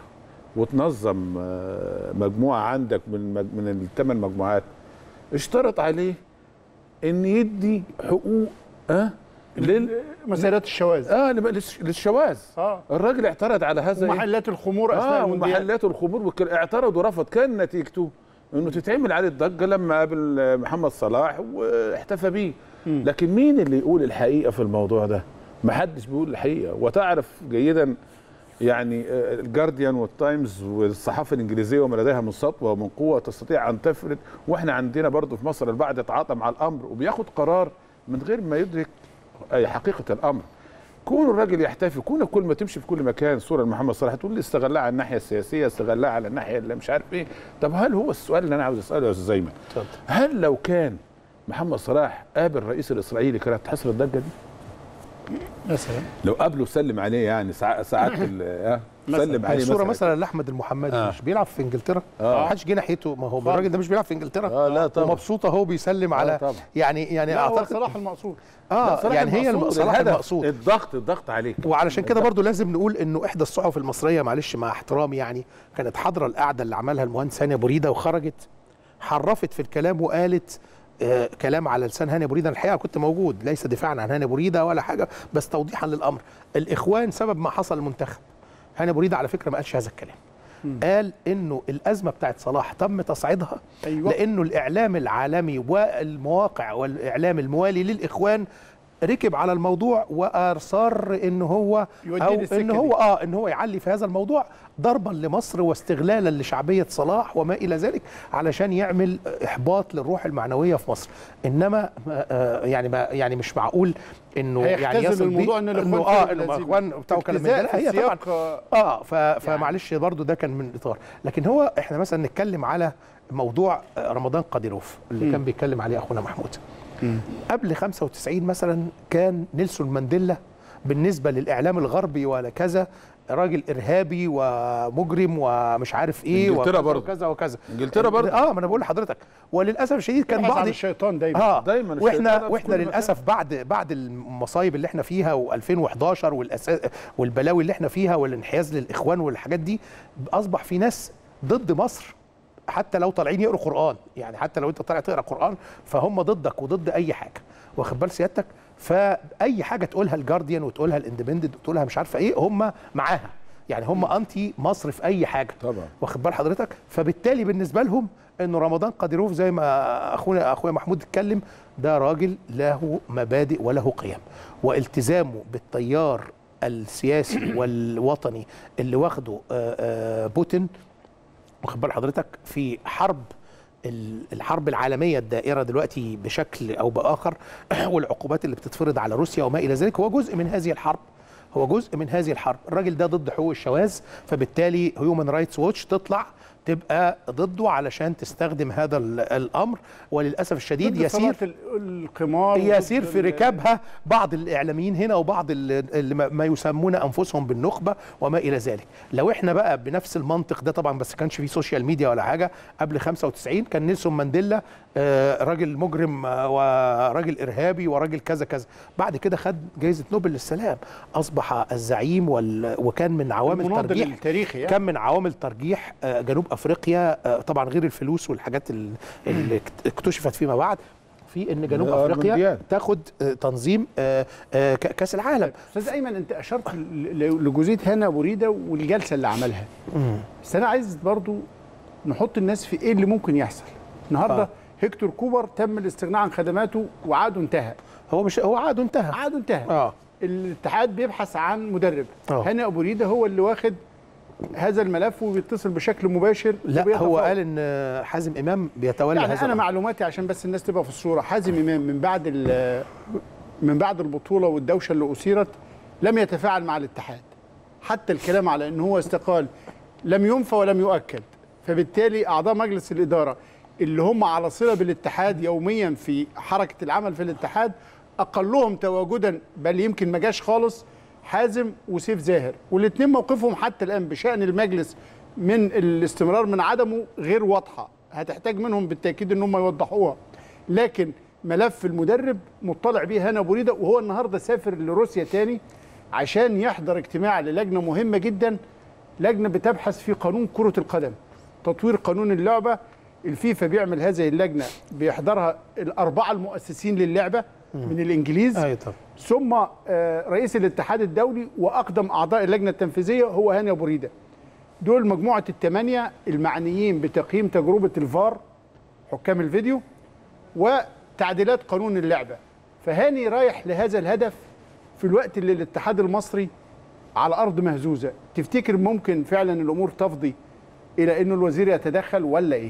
وتنظم آه، مجموعه عندك من مج- من الثمان مجموعات اشترط عليه ان يدي حقوق اه لل مسيرات الشواذ اه لب- للش- للشواذ اه الراجل اعترض على هذا إيه؟ ومحلات الخمور اثناء اه المونديال ومحلات الخمور والكل- اعترض ورفض كان نتيجته انه تتعمل عليه الضجه لما قابل محمد صلاح واحتفى بيه مم. لكن مين اللي يقول الحقيقه في الموضوع ده ما حدش بيقول الحقيقه وتعرف جيدا يعني آه، الجارديان والتايمز والصحافه الانجليزيه وما لديها من سطوه ومن قوه تستطيع ان تفرد واحنا عندنا برضه في مصر البعض يتعاطى مع الامر وبياخد قرار من غير ما يدرك اي حقيقه الامر كون الراجل يحتفي كون كل ما تمشي في كل مكان صوره لمحمد صلاح تقول لي استغلها على الناحيه السياسيه استغلها على الناحيه اللي مش عارف ايه طب هل هو السؤال اللي انا عاوز اساله يا استاذ ايمن اتفضل. هل لو كان محمد صلاح قابل الرئيس الاسرائيلي كانت تحصل الضجه دي؟ مثلا لو قابله سلم عليه يعني ساعات ساعات ال- آه، مثلاً. سلم هي عليه صوره مثلا لاحمد المحمدي آه. مش بيلعب في انجلترا آه. ما حدش جه ناحيته ما هو الراجل ده مش بيلعب في انجلترا اه لا طبعا ومبسوط اهو بيسلم على طبعا. يعني يعني لا هو اعتقد صلاح المقصود لا، اه صلاح يعني هي المقصود، صلاح الهدف، المقصود الضغط الضغط عليك وعلشان كده برضو لازم نقول انه احدى الصحف المصريه معلش مع احترامي يعني كانت حاضره القعده اللي عملها المهندس هاني ابو ريده وخرجت حرفت في الكلام وقالت آه كلام على لسان هاني ابو ريده الحقيقه كنت موجود ليس دفاعا عن هاني ابو ريده ولا حاجه بس توضيحا للامر الاخوان سبب ما حصل المنتخب هاني ابو ريده على فكره ما قالش هذا الكلام قال انه الازمه بتاعت صلاح تم تصعيدها أيوة. لانه الاعلام العالمي والمواقع والاعلام الموالي للاخوان ركب على الموضوع واصر ان هو يوديه او للسكة ان دي. هو اه ان هو يعلي في هذا الموضوع ضربا لمصر واستغلالا لشعبيه صلاح وما الى ذلك علشان يعمل احباط للروح المعنويه في مصر انما آه يعني ما يعني مش معقول انه يعني هيختزل يصل بيه- الموضوع ان الاخوان انه اه كانوا انه لازم اخوان بتاعه كلام من ده اجتزاء لا، في هي طبعا سياق آه، اه ف... فمعلش برضو ده كان من الاطار لكن هو احنا مثلا نتكلم على موضوع آه، رمضان قاديروف اللي مم. كان بيتكلم عليه اخونا محمود قبل 95 مثلا كان نيلسون مانديلا بالنسبه للاعلام الغربي ولا كذا راجل ارهابي ومجرم ومش عارف ايه إنجلترا وكذا برضه. وكذا وكذا انجلترا برضه اه ما انا بقول لحضرتك وللاسف الشديد كان يبحث بعض عن الشيطان دايما اه دايماً الشيطان واحنا في واحنا كل مكان. للاسف بعد بعد المصايب اللي احنا فيها و2011 والأساس والبلاوي اللي احنا فيها والانحياز للاخوان والحاجات دي اصبح في ناس ضد مصر حتى لو طالعين يقروا قران يعني حتى لو انت طالع تقرا قران فهم ضدك وضد اي حاجه واخد بال سيادتك فاي حاجه تقولها الجارديان وتقولها الاندبندنت وتقولها مش عارفه ايه هم معاها يعني هم انتي مصر في اي حاجه طبعا واخد بال حضرتك فبالتالي بالنسبه لهم انه رمضان قاديروف زي ما اخونا اخويا محمود اتكلم ده راجل له مبادئ وله قيم والتزامه بالتيار السياسي والوطني اللي واخده آه، آه، بوتين واخد بال حضرتك في حرب ال- الحرب العالميه الدائره دلوقتي بشكل او باخر والعقوبات اللي بتتفرض على روسيا وما الى ذلك هو جزء من هذه الحرب هو جزء من هذه الحرب الراجل ده ضد حقوق الشواذ فبالتالي هيومن رايتس ووتش تطلع تبقى ضده علشان تستخدم هذا ال- الامر وللاسف الشديد ضد يسير صناعة ال- القمار يسير وضد في ال- ركابها بعض الاعلاميين هنا وبعض ال- اللي ما ما يسمون انفسهم بالنخبه وما الى ذلك لو احنا بقى بنفس المنطق ده طبعا بس كانش في سوشيال ميديا ولا حاجه قبل 95 كان نيلسون مانديلا آه، راجل مجرم آه، وراجل ارهابي وراجل كذا كذا بعد كده خد جائزه نوبل للسلام اصبح الزعيم وال... وكان من عوامل المناضل ترجيح التاريخي يعني. كان من عوامل ترجيح آه، جنوب افريقيا آه، طبعا غير الفلوس والحاجات ال- اللي اكت- اكتشفت فيما بعد في ان جنوب آه، افريقيا المونديال. تاخد آه، تنظيم آه، آه، ك- كاس العالم استاذ ايمن انت اشرت ل- ل- لجزئيه هنا ابو ريده والجلسه اللي عملها بس انا عايز برضو نحط الناس في ايه اللي ممكن يحصل النهارده آه. آه. هيكتور كوبر تم الاستغناء عن خدماته وعقده انتهى هو مش هو عقده انتهى عقده انتهى اه الاتحاد بيبحث عن مدرب آه. هاني ابو ريده هو اللي واخد هذا الملف وبيتصل بشكل مباشر لا وبيتفاوض. هو قال ان حازم امام بيتولى يعني هذا انا الأمر. معلوماتي عشان بس الناس تبقى في الصوره حازم امام من بعد ال- من بعد البطوله والدوشه اللي اثيرت لم يتفاعل مع الاتحاد حتى الكلام على ان هو استقال لم ينفى ولم يؤكد فبالتالي اعضاء مجلس الاداره اللي هم على صله بالاتحاد يوميا في حركه العمل في الاتحاد اقلهم تواجدا بل يمكن ما جاش خالص حازم وسيف زاهر والاثنين موقفهم حتى الان بشان المجلس من الاستمرار من عدمه غير واضحه هتحتاج منهم بالتاكيد ان هم يوضحوها لكن ملف المدرب مطلع بيه هنا ابو ريده وهو النهارده سافر لروسيا تاني عشان يحضر اجتماع للجنه مهمه جدا لجنه بتبحث في قانون كره القدم تطوير قانون اللعبه الفيفا بيعمل هذه اللجنه بيحضرها الاربعه المؤسسين للعبه من الانجليز ايوه طبعا ثم آه، رئيس الاتحاد الدولي واقدم اعضاء اللجنه التنفيذيه هو هاني ابو ريده دول مجموعه الثمانيه المعنيين بتقييم تجربه الفار حكام الفيديو وتعديلات قانون اللعبه فهاني رايح لهذا الهدف في الوقت اللي الاتحاد المصري على ارض مهزوزه تفتكر ممكن فعلا الامور تفضي الى انه الوزير يتدخل ولا ايه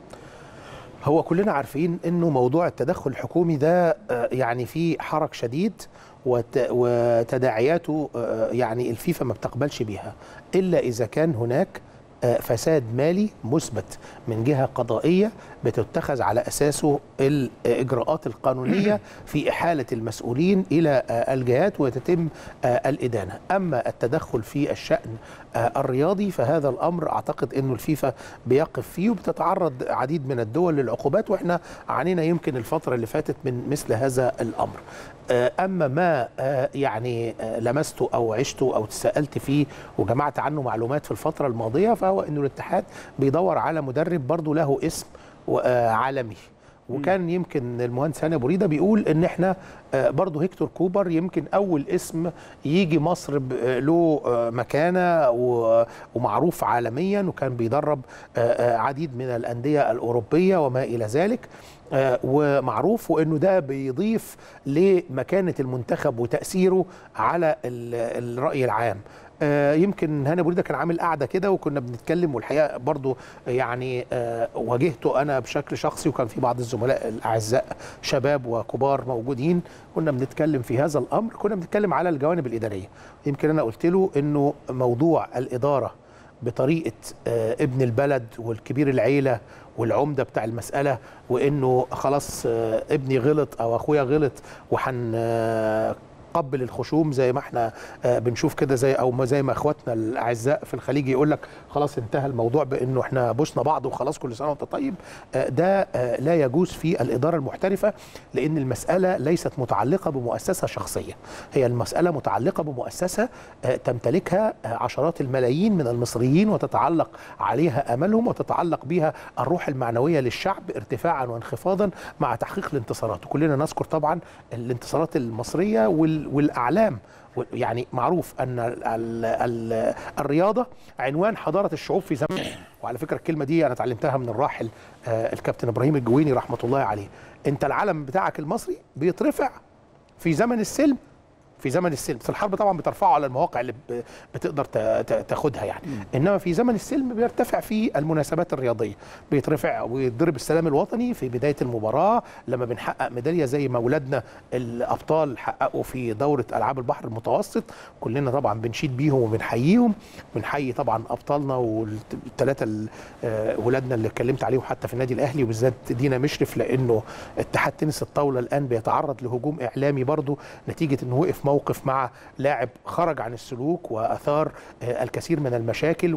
هو كلنا عارفين انه موضوع التدخل الحكومي ده آه، يعني فيه حرج شديد وت- وتداعياته آه، يعني الفيفا ما بتقبلش بيها الا اذا كان هناك آه، فساد مالي مثبت من جهه قضائيه بتتخذ على اساسه الاجراءات القانونيه في احاله المسؤولين الى آه، الجهات وتتم آه، الادانه، اما التدخل في الشان آه، الرياضي فهذا الامر اعتقد انه الفيفا بيقف فيه وبتتعرض عديد من الدول للعقوبات واحنا عانينا يمكن الفتره اللي فاتت من مثل هذا الامر. آه، اما ما آه، يعني آه، لمسته او عشته او تساءلت فيه وجمعت عنه معلومات في الفتره الماضيه فهو انه الاتحاد بيدور على مدرب برضه له اسم و- آه، عالمي وكان يمكن المهندس هاني ابو ريده بيقول ان احنا آه، برضه هيكتور كوبر يمكن اول اسم يجي مصر ب- آه، له آه، مكانه و- ومعروف عالميا وكان بيدرب آه، آه، عديد من الانديه الاوروبيه وما الى ذلك آه، ومعروف وانه ده بيضيف لمكانه المنتخب وتاثيره على ال- الراي العام آه، يمكن هاني بريده كان عامل قعده كده وكنا بنتكلم والحقيقه برضو يعني آه، واجهته انا بشكل شخصي وكان في بعض الزملاء الاعزاء شباب وكبار موجودين كنا بنتكلم في هذا الامر كنا بنتكلم على الجوانب الاداريه يمكن انا قلت له انه موضوع الاداره بطريقه آه، ابن البلد والكبير العيله والعمده بتاع المساله وانه خلاص آه، ابني غلط او اخويا غلط وحن آه، قبل الخشوم زي ما احنا آه، بنشوف كده زي او ما زي ما اخواتنا الاعزاء في الخليج يقول لك خلاص انتهى الموضوع بانه احنا بوسنا بعض وخلاص كل سنه وانت طيب آه، ده آه، لا يجوز في الاداره المحترفه لان المساله ليست متعلقه بمؤسسه شخصيه هي المساله متعلقه بمؤسسه آه، تمتلكها آه، عشرات الملايين من المصريين وتتعلق عليها املهم وتتعلق بها الروح المعنويه للشعب ارتفاعا وانخفاضا مع تحقيق الانتصارات وكلنا نذكر طبعا الانتصارات المصريه وال- والاعلام يعني معروف ان ال ال ال الرياضه عنوان حضاره الشعوب في زمان وعلى فكره الكلمه دي انا اتعلمتها من الراحل آه، الكابتن ابراهيم الجويني رحمه الله عليه انت العلم بتاعك المصري بيترفع في زمن السلم في زمن السلم في الحرب طبعا بترفعه على المواقع اللي ب- بتقدر ت- ت- تاخدها يعني انما في زمن السلم بيرتفع في المناسبات الرياضيه بيترفع ويضرب السلام الوطني في بدايه المباراه لما بنحقق ميداليه زي ما اولادنا الابطال حققوا في دوره العاب البحر المتوسط كلنا طبعا بنشيد بيهم وبنحييهم بنحيي طبعا ابطالنا والثلاثه ولادنا اللي اتكلمت عليهم حتى في النادي الاهلي وبالذات دينا مشرف لانه اتحاد تنس الطاوله الان بيتعرض لهجوم اعلامي برضه نتيجه انه وقف موقف مع لاعب خرج عن السلوك واثار آه، الكثير من المشاكل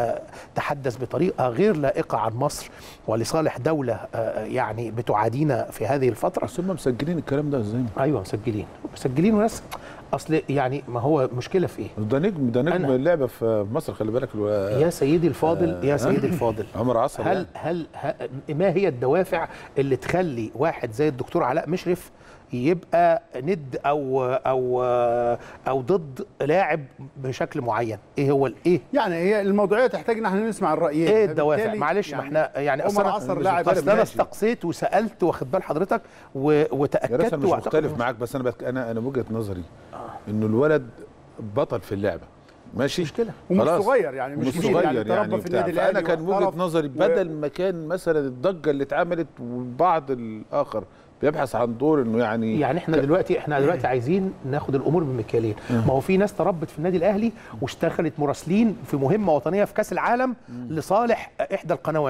وتحدث بطريقه غير لائقه عن مصر ولصالح دوله آه، يعني بتعادينا في هذه الفتره بس هم مسجلين الكلام ده ازاي؟ ايوه مسجلين مسجلين وناس اصل يعني ما هو مشكله في ايه ده نجم ده نجم أنا- اللعبه في مصر خلي بالك الو... يا سيدي الفاضل يا سيدي الفاضل عمر عصر هل يعني. هل ه- ما هي الدوافع اللي تخلي واحد زي الدكتور علاء مشرف يبقى ند او او او ضد لاعب بشكل معين ايه هو الايه يعني هي الموضوعيه تحتاج ان احنا نسمع الرايين ايه الدوافع فبالتالي معلش ما احنا يعني عمر أصل أنا- عصر لاعب اصل انا ماشي. استقصيت وسالت واخد بال حضرتك و- يا وتاكدت ريس انا مش وأعتقد مختلف إنه- معاك بس انا بك... انا انا وجهه نظري انه الولد بطل في اللعبه ماشي مشكله ومش خلاص. صغير يعني مش مش كبير صغير يعني يعني, تربى في بتاع. النادي فانا الاهلي كان وجهه واحترف نظري و- بدل ما كان مثلا الضجه اللي اتعملت والبعض الاخر بيبحث عن دور انه يعني يعني احنا دلوقتي احنا دلوقتي عايزين ناخد الامور بمكيالين ما هو في ناس تربت في النادي الاهلي واشتغلت مراسلين في مهمه وطنيه في كاس العالم لصالح احدى القنوات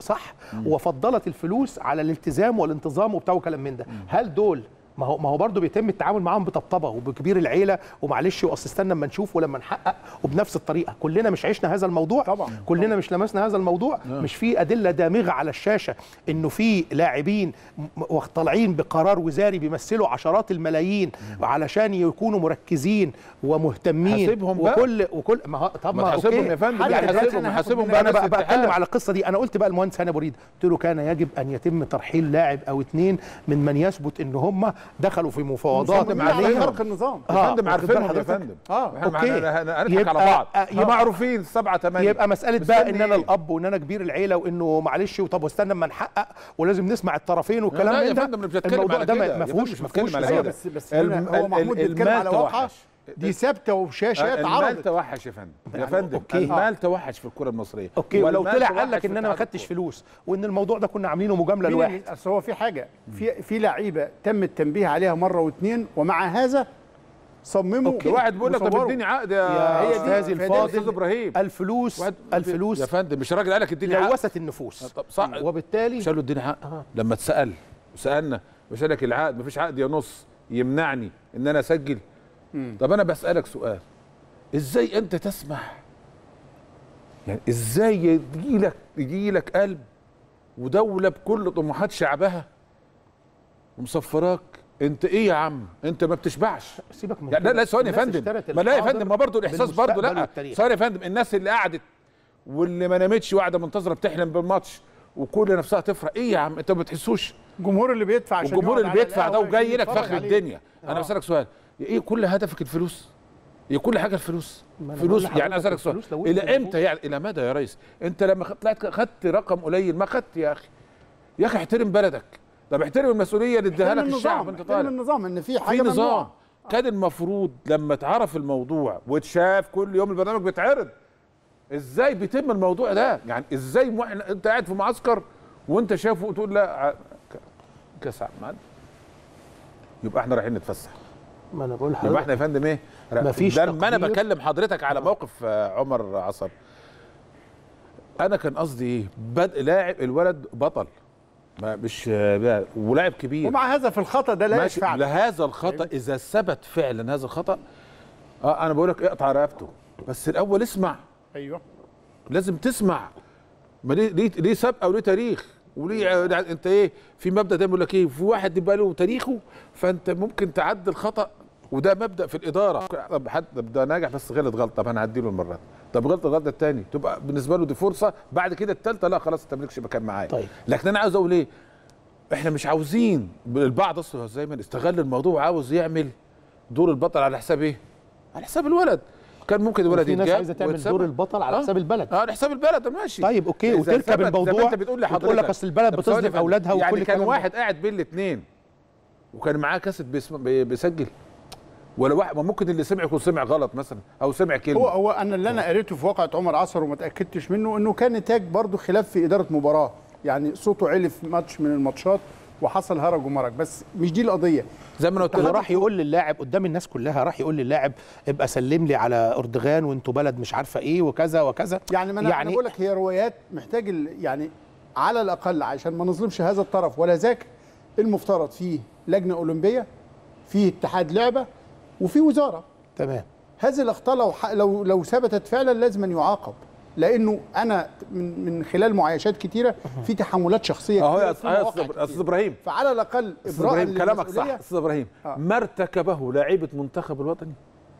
صح وفضلت الفلوس على الالتزام والانتظام وبتاع وكلام من ده هل دول ما هو ما هو برضه بيتم التعامل معاهم بطبطبه وبكبير العيله ومعلش واصل استنى اما نشوف ولما نحقق وبنفس الطريقه كلنا مش عشنا هذا الموضوع طبعا. كلنا مش لمسنا هذا الموضوع مش في ادله دامغه على الشاشه انه في لاعبين م- م- طالعين بقرار وزاري بيمثلوا عشرات الملايين علشان يكونوا مركزين ومهتمين حاسبهم بقى. وكل وكل ما هو طب ما ما تحاسبهم أوكي. يا فندم، يعني حاسبهم- دلوقتي أنا حاسبهم هاخد بقى انا ناس بقى بتكلم الاتحاد. على القصه دي انا قلت بقى المهندس هاني بريد قلت له كان يجب ان يتم ترحيل لاعب او اثنين من من يثبت ان هم دخلوا في مفاوضات مصممين على عليهم. خرق النظام يا آه، فندم واخد بال عارفينهم يا حضرتك؟ فندم اه احنا أوكي. معنا- هنضحك على يبقى- بعض آه، يبقى- معروفين سبعة ثمانية يبقى مساله بقى ان مستني انا إيه؟ الاب وان انا كبير العيله وانه معلش وطب واستنى اما نحقق ولازم نسمع الطرفين والكلام لا يا من ده فندم مش بتكلم الموضوع على ده كده. ما- يا ما فندم فيهوش مش ما بتكلم فيهوش على ايوه كده. بس بس الم- هنا هو ال- محمود ال- بيتكلم على المال واقع توحش. دي ثابته وشاشات المال عرضت توحش يا فندم يا يعني فندم أوكي. المال توحش في الكرة المصرية اوكي ولو والمال طلع توحش قال لك في ان انا ما اتحاد خدتش الكورة. فلوس وان الموضوع ده كنا عاملينه مجامله مين لواحد اللي- اصل هو في حاجه في في لعيبه تم التنبيه عليها مره واثنين ومع هذا صمموا ده واحد بيقول لك طب وصوروا. اديني عقد يا يا هي دي- استاذي فدي الفاضل استاذ ابراهيم الفلوس واحد- الفلوس يا فندم مش الراجل قال لك اديني عقد لوثت النفوس طب صح وبالتالي مش قال له اديني عقد لما اتسال وسالنا مش قال لك العقد مفيش عقد يا نص يمنعني ان انا اسجل طب انا بسالك سؤال ازاي انت تسمح يعني ازاي يجي لك يجي لك قلب ودوله بكل طموحات شعبها ومصفراك انت ايه يا عم انت ما بتشبعش سيبك من يعني لا كده. لا ثواني يا الناس فندم اشترت ما لا يا الحاضر فندم ما برضه الاحساس برضه بالمستقبل لا والتاريخ. ثواني يا فندم الناس اللي قعدت واللي ما نامتش وقاعده منتظره بتحلم بالماتش وكل نفسها تفرح ايه يا عم انت ما بتحسوش الجمهور اللي بيدفع عشان والجمهور يقعد اللي على بيدفع ده القهوة وجاي عشان لك في يتفرج اخر عليه. الدنيا انا بسالك سؤال ايه كل هدفك الفلوس هي كل حاجه الفلوس ما أنا فلوس بقول يعني لحضرتك اسالك سؤال الفلوس لو الى امتى يعني الى مدى يا ريس انت لما خ- طلعت خدت رقم قليل ما خدت يا اخي يا اخي احترم بلدك طب احترم المسؤوليه اللي اداها احترم لك الشعب النظام انت احترم طالع النظام ان في حاجه في نظام ممنوعة. كان المفروض لما اتعرف الموضوع واتشاف كل يوم البرنامج بيتعرض ازاي بيتم الموضوع ده يعني ازاي مو- إحنا- انت قاعد في معسكر وانت شايفه وتقول لا ع- ك- كاس عالم يبقى احنا رايحين نتفسح ما انا بقول يبقى لحضرتك احنا يا فندم ايه مفيش لما انا تقدير. بكلم حضرتك على موقف آه، عمر عصر انا كان قصدي ايه بدء لاعب الولد بطل ما مش آه، لا، ولاعب كبير ومع هذا في الخطا ده لا ماشي يشفع له. لهذا الخطا اذا ثبت فعلا هذا الخطا اه انا بقول لك اقطع رقبته بس الاول اسمع ايوه لازم تسمع ما ليه ليه, ليه سابقه وليه تاريخ وليه آه، انت ايه في مبدا دايما يقول لك ايه في واحد يبقى له تاريخه فانت ممكن تعدل خطا وده مبدا في الاداره طب حد طب ده ناجح بس غلط غلط طب انا هديله المره دي طب غلط الغلطه الثاني تبقى بالنسبه له دي فرصه بعد كده الثالثه لا خلاص انت مالكش مكان معايا طيب. لكن انا عاوز اقول ايه احنا مش عاوزين البعض اصلا زي ما استغل الموضوع وعاوز يعمل دور البطل على حساب ايه؟ على حساب الولد كان ممكن الولد في ناس يتجاب عايزه تعمل ويتساب. دور البطل على آه. حساب البلد اه على حساب البلد ماشي طيب اوكي إذا وتركب ثبت زي ما الموضوع انت بتقول لحضرتك وتقول لك اصل البلد طب ثواني بتظلم يا فندم. اولادها وكل يعني كان الكلام ده. واحد قاعد بين الاثنين وكان معاه كاسيت بيسم- بي- بيسجل ولا واحد ما ممكن اللي سمع يكون سمع غلط مثلا او سمع كلمه هو هو انا اللي انا قريته في واقعه عمر عصر وما اتاكدتش منه انه كان نتاج برضه خلاف في اداره مباراه يعني صوته عالي في ماتش من الماتشات وحصل هرج ومرج بس مش دي القضيه زي ما انا قلت هو لك راح يقول للاعب قدام الناس كلها راح يقول للاعب ابقى سلم لي على اردوغان وانتوا بلد مش عارفه ايه وكذا وكذا يعني ما انا يعني يعني بقول لك هي روايات محتاج ال- يعني على الاقل عشان ما نظلمش هذا الطرف ولا ذاك المفترض فيه لجنه اولمبيه فيه اتحاد لعبه وفي وزاره تمام هذه الاخطاء لو ح- لو لو ثبتت فعلا لازم أن يعاقب لانه انا من من خلال معايشات كتيره في تحملات شخصيه اهو كتيرة يا في أستاذ- يا مواقع استاذ كتيرة. استاذ ابراهيم فعلى الاقل استاذ ابراء ابراهيم كلامك صح للمسؤولية، استاذ ابراهيم آه. ما ارتكبه لاعيبه منتخب الوطني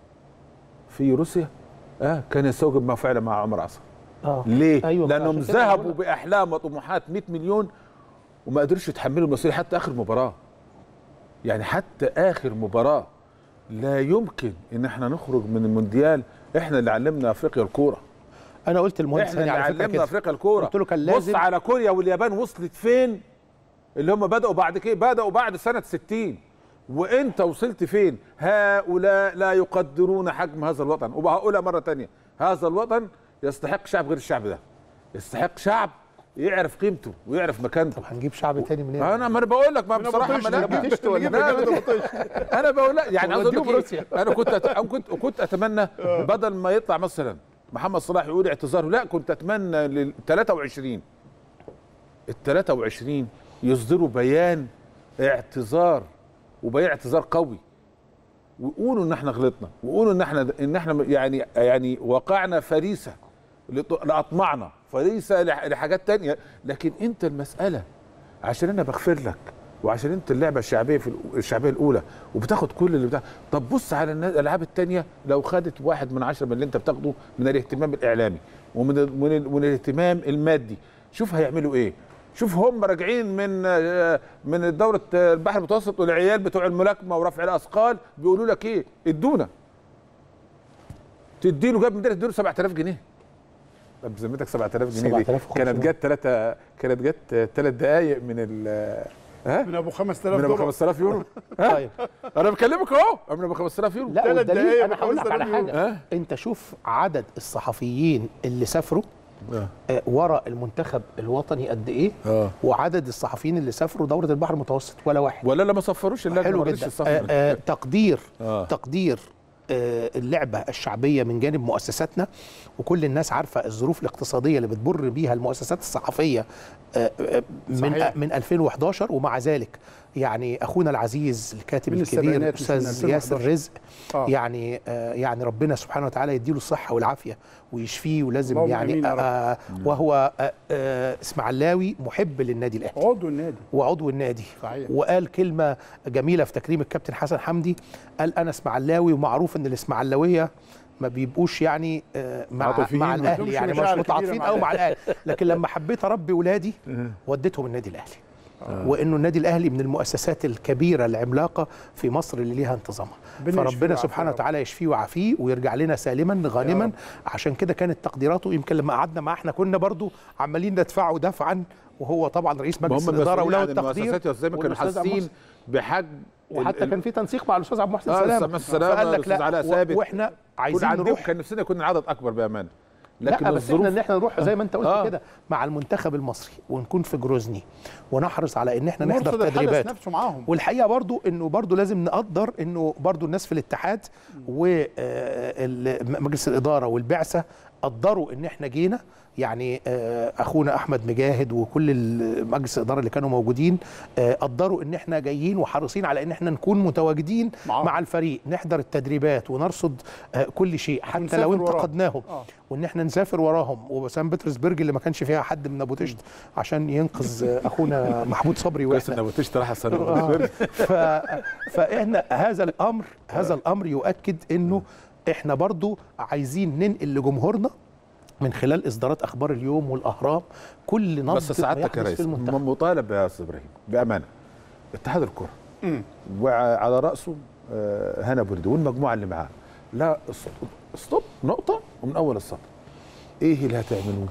في روسيا اه كان يستوجب ما فعل مع عمر عصر اه ليه؟ أيوة، لانهم عشان كده ذهبوا بقول لك. باحلام وطموحات 100 مليون وما قدرش يتحملوا المسؤوليه حتى اخر مباراه. يعني حتى اخر مباراه لا يمكن ان احنا نخرج من المونديال احنا اللي علمنا افريقيا الكوره. انا قلت المهندس احنا هاني اللي على فكره علمنا كده افريقيا الكوره. قلت له كان بص لازم على كوريا واليابان وصلت فين؟ اللي هم بداوا بعد كده بداوا بعد سنه 60 وانت وصلت فين؟ هؤلاء لا يقدرون حجم هذا الوطن وبقولها مره تانية هذا الوطن يستحق شعب غير الشعب ده. يستحق شعب يعرف قيمته ويعرف مكانته. طب هنجيب شعب تاني منين؟ انا ما انا بقول لك ما بصراحه ما لا بطشت ما- اللي جيب لا، رجالة بطشت. انا بقول لا يعني عاوز اقول لك وديهم إيه؟ روسيا. انا كنت أت... أنا كنت كنت اتمنى بدل ما يطلع مثلا محمد صلاح يقول اعتذاره لا كنت اتمنى لل 23 ال 23 يصدروا بيان اعتذار وبيان اعتذار قوي ويقولوا ان احنا غلطنا ويقولوا ان احنا ان احنا يعني يعني وقعنا فريسه لط- لاطمعنا فريسه لح- لحاجات تانية لكن انت المساله عشان انا بغفر لك وعشان انت اللعبه الشعبيه في الأو- الشعبيه الاولى وبتاخد كل اللي بتاع طب بص على النا- الالعاب التانية لو خدت واحد من عشرة من اللي انت بتاخده من الاهتمام الاعلامي ومن ال- من, ال- من الاهتمام المادي شوف هيعملوا ايه شوف هم راجعين من آه، من دوره آه، البحر المتوسط والعيال بتوع الملاكمه ورفع الاثقال بيقولوا لك ايه ادونا تديله جاب من ده تديله 7000 جنيه طب بذمتك 7000 جنيه دي 7500. كانت جت ثلاثة كانت جت ثلاث دقائق من ال ها من ابو 5000 من ابو دولار 5000 يورو طيب انا بكلمك اهو من ابو 5000 يورو لا تلات والدليل دقايق انا هقول لك على بخمس حاجه ها؟ انت شوف عدد الصحفيين اللي سافروا آه. آه، ورا المنتخب الوطني قد ايه اه وعدد الصحفيين اللي سافروا دوره البحر المتوسط ولا واحد ولا لا ما صفروش اللجنه حلو ما رضيتش جدا تصفر. آه آه تقدير آه. تقدير آه اللعبه الشعبيه من جانب مؤسساتنا وكل الناس عارفه الظروف الاقتصاديه اللي بتمر بيها المؤسسات الصحفيه آه آه من صحيح. من 2011 ومع ذلك يعني اخونا العزيز الكاتب من الكبير السبعينات مش من استاذ ياسر 2011. رزق آه. يعني آه يعني ربنا سبحانه وتعالى يديله الصحه والعافيه ويشفيه ولازم اللهم يعني آمين يا رب. آه وهو آه آه اسماعيلاوي محب للنادي الاهلي عضو النادي وعضو النادي صحيح. وقال كلمه جميله في تكريم الكابتن حسن حمدي قال انا اسماعيلاوي ومعروف ان الاسماعيلاويه ما بيبقوش يعني آه، مع عاطفيين مع ما الاهلي عندهمش يعني مش مشاعر متعاطفين كبيرة قوي مع مع الاهلي لكن لما حبيت اربي ولادي وديتهم النادي الاهلي وانه النادي الاهلي من المؤسسات الكبيره العملاقه في مصر اللي ليها انتظامها ربنا يشفيه فربنا ويعافيه سبحانه يا رب. وتعالى يشفيه ويعافيه ويرجع لنا سالما غانما عشان كده كانت تقديراته يمكن لما قعدنا معاه احنا كنا برضو عمالين ندفعه دفعا وهو طبعا رئيس ما مجلس هم الاداره المسؤولين وله عن التقدير المؤسسات يا استاذ كانوا والأستاذ أبو حاسين محسن. بحجم وحتى ال- كان في تنسيق مع الاستاذ عبد المحسن آه، سلام الأستاذ سلام، فقال لك الأستاذ لا علاء و- ثابت. واحنا كنا عايزين عندهم نروح كان نفسنا يكون العدد اكبر بامانه لا بس احنا ان احنا نروح زي ما انت قلت آه. كده مع المنتخب المصري ونكون في جروزني ونحرص على ان احنا نحضر مرصد الحدث تدريبات نفسه معاهم والحقيقه برضو انه برضو لازم نقدر انه برضو الناس في الاتحاد ومجلس الاداره والبعثه قدروا ان احنا جينا يعني آه، اخونا احمد مجاهد وكل ال- مجلس الاداره اللي كانوا موجودين آه، قدروا ان احنا جايين وحريصين على ان احنا نكون متواجدين معاهم. مع الفريق نحضر التدريبات ونرصد آه، كل شيء حتى ونسافر لو وراهم. انتقدناهم آه. وان احنا نسافر وراهم وسان بطرسبرج اللي ما كانش فيها حد من ابو تشت عشان ينقذ آه، اخونا محمود صبري كويس واحنا ان ابو تشت راح السنه آه. ف... فاحنا هذا الامر هذا الامر يؤكد انه احنا برضو عايزين ننقل لجمهورنا من خلال اصدارات اخبار اليوم والاهرام كل نبض بس سعادتك يا ما يحدث ريس في المنتخب م- مطالب يا استاذ ابراهيم بامانه اتحاد الكره وعلى راسه آه، هنا بردي والمجموعه اللي معاه لا ستوب ستوب نقطه ومن اول السطر ايه اللي هتعملوه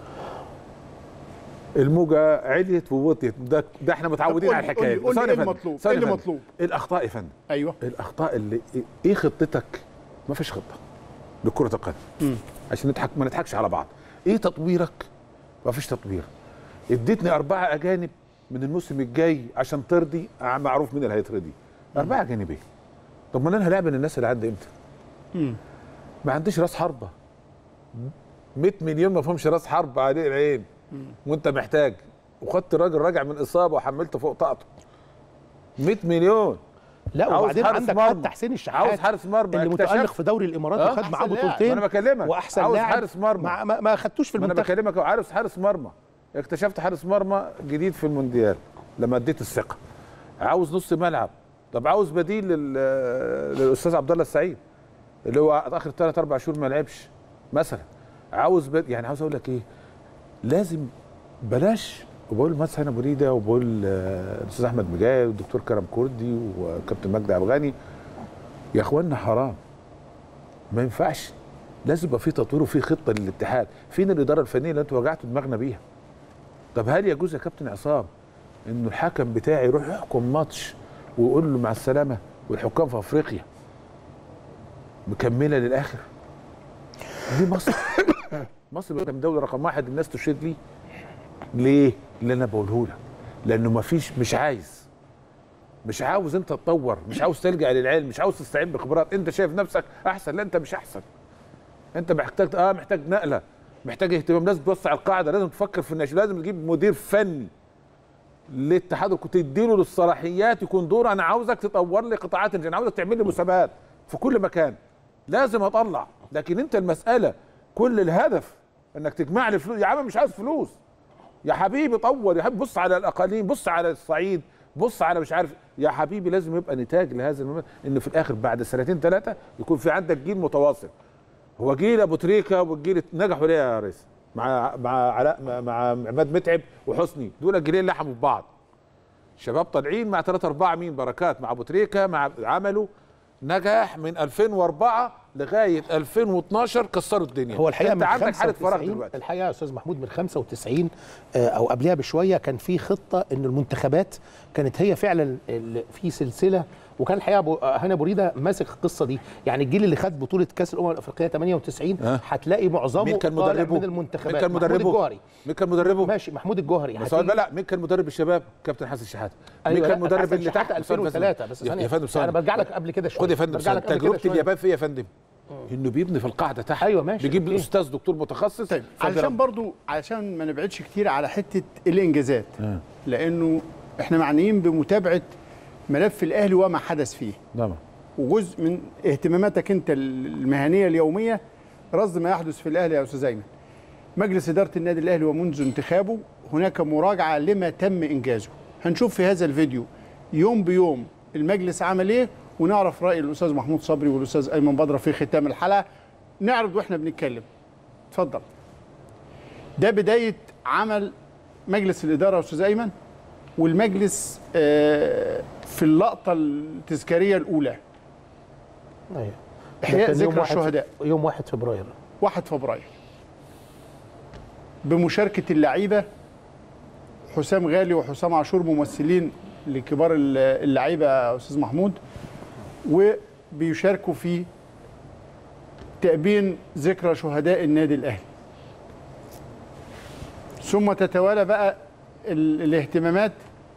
الموجه عليت ووطيت ده, ده احنا متعودين طب على قول لي- الحكايه قول لي- ثواني قول لي يا إيه فندم، المطلوب؟ ثواني إيه اللي يا فندم. مطلوب؟ الاخطاء يا فندم ايوه الاخطاء اللي ايه خطتك ما فيش خطه لكره القدم عشان نضحك ما نضحكش على بعض ايه تطويرك ما فيش تطوير اديتني اربعه اجانب من الموسم الجاي عشان ترضي ع- معروف مين اللي هيترضي اربعه اجانب ايه طب ما انا هلاعب الناس اللي عندي امتى ما عنديش راس حربه 100 مليون ما فيهمش راس حرب عليه العين وانت محتاج وخدت راجل راجع من اصابه وحملته فوق طاقته 100 مليون لا عاوز وبعدين حارس عندك مرمى. حتى حسين الشحات عاوز حارس مرمى اللي اكتشفت. متالق في دوري الامارات آه، وخد معاه أحسن لاعب. بطولتين ما أنا بكلمك. واحسن عاوز لاعب حارس مرمى. ما, ما, ما خدتوش في ما انا المنتخب بكلمك عارف حارس مرمى اكتشفت حارس مرمى جديد في المونديال لما اديت الثقه عاوز نص ملعب طب عاوز بديل لل... للاستاذ عبد الله السعيد اللي هو اخر ثلاث اربع شهور ما لعبش مثلا عاوز بد... يعني عاوز اقول لك ايه لازم بلاش وبقول مثلا ابو ريده وبقول آه، الاستاذ احمد مجاهد والدكتور كرم كردي وكابتن مجدي عبد الغني يا اخوانا حرام ما ينفعش لازم يبقى في تطوير وفي خطه للاتحاد فين الاداره الفنيه اللي انتوا وجعتوا دماغنا بيها طب هل يجوز يا كابتن عصام انه الحكم بتاعي يروح يحكم ماتش ويقول له مع السلامه والحكام في افريقيا مكمله للاخر دي مصر مصر بقى من دوله رقم واحد الناس تشير لي ليه؟ اللي انا بقوله لك لانه ما فيش مش عايز مش عاوز انت تطور مش عاوز تلجا للعلم مش عاوز تستعين بخبرات انت شايف نفسك احسن لا انت مش احسن انت محتاج اه محتاج نقله محتاج اهتمام لازم توسع القاعده لازم تفكر في الناشئ لازم تجيب مدير فني للاتحاد كنت تديله للصلاحيات يكون دور انا عاوزك تطور لي قطاعات انا عاوزك تعمل لي مسابقات في كل مكان لازم اطلع لكن انت المساله كل الهدف انك تجمع لي فلوس يا عم مش عايز فلوس يا حبيبي طور يا حبيبي بص على الاقاليم بص على الصعيد بص على مش عارف يا حبيبي لازم يبقى نتاج لهذا المبادئ ان في الاخر بعد سنتين ثلاثه يكون في عندك جيل متواصل هو جيل ابو تريكه والجيل نجحوا ليه يا ريس مع مع علاء مع- مع عماد متعب وحسني دول الجيلين لحموا في بعض شباب طالعين مع ثلاثة أربعة مين بركات مع أبو تريكة مع عملوا نجاح من 2004 لغاية 2012 كسروا الدنيا هو الحقيقه أنت من عندك حالة فراغ 95 دلوقتي الحقيقه يا استاذ محمود من 95 آه، او قبلها بشويه كان في خطه ان المنتخبات كانت هي فعلا ال- في سلسله وكان الحقيقه أبو- آه، هاني ابو ريده ماسك القصه دي يعني الجيل اللي خد بطوله كاس الامم الافريقيه 98 آه. هتلاقي معظمه مين كان طالع مدربه؟ من المنتخبات مين كان محمود مدربه؟ الجوهري مين كان مدربه؟ ماشي محمود الجوهري بس هو هتيجي- لا مين كان مدرب الشباب؟ كابتن حسن شحاته أيوة مين كان لا، مدرب حسن اللي شحاتة تحت 2003 بس يا ثانية. يا فندم ثانية. انا برجع لك قبل كده شويه خد يا فندم برجع لك ثانية. قبل كده تجربه شوية. اليابان في إيه يا فندم انه بيبني في القاعده تحت أيوة ماشي. بيجيب أوكي. استاذ دكتور متخصص طيب فبيربي. علشان برضو علشان ما نبعدش كتير على حته الانجازات لانه احنا معنيين بمتابعه ملف الاهلي وما حدث فيه طبعا وجزء من اهتماماتك انت المهنيه اليوميه رصد ما يحدث في الاهلي يا استاذ ايمن مجلس اداره النادي الاهلي ومنذ انتخابه هناك مراجعه لما تم انجازه هنشوف في هذا الفيديو يوم بيوم المجلس عمل ايه ونعرف راي الاستاذ محمود صبري والاستاذ ايمن بدره في ختام الحلقه نعرض واحنا بنتكلم اتفضل ده بدايه عمل مجلس الاداره يا استاذ ايمن والمجلس آه، في اللقطه التذكاريه الاولى أيوة. إحياء ده كان يوم ذكرى واحد- الشهداء. يوم 1 فبراير 1 فبراير بمشاركة اللعيبة حسام غالي وحسام عاشور ممثلين لكبار ال- اللعيبة يا أستاذ محمود وبيشاركوا في تأبين ذكرى شهداء النادي الأهلي ثم تتوالى بقى ال- الاهتمامات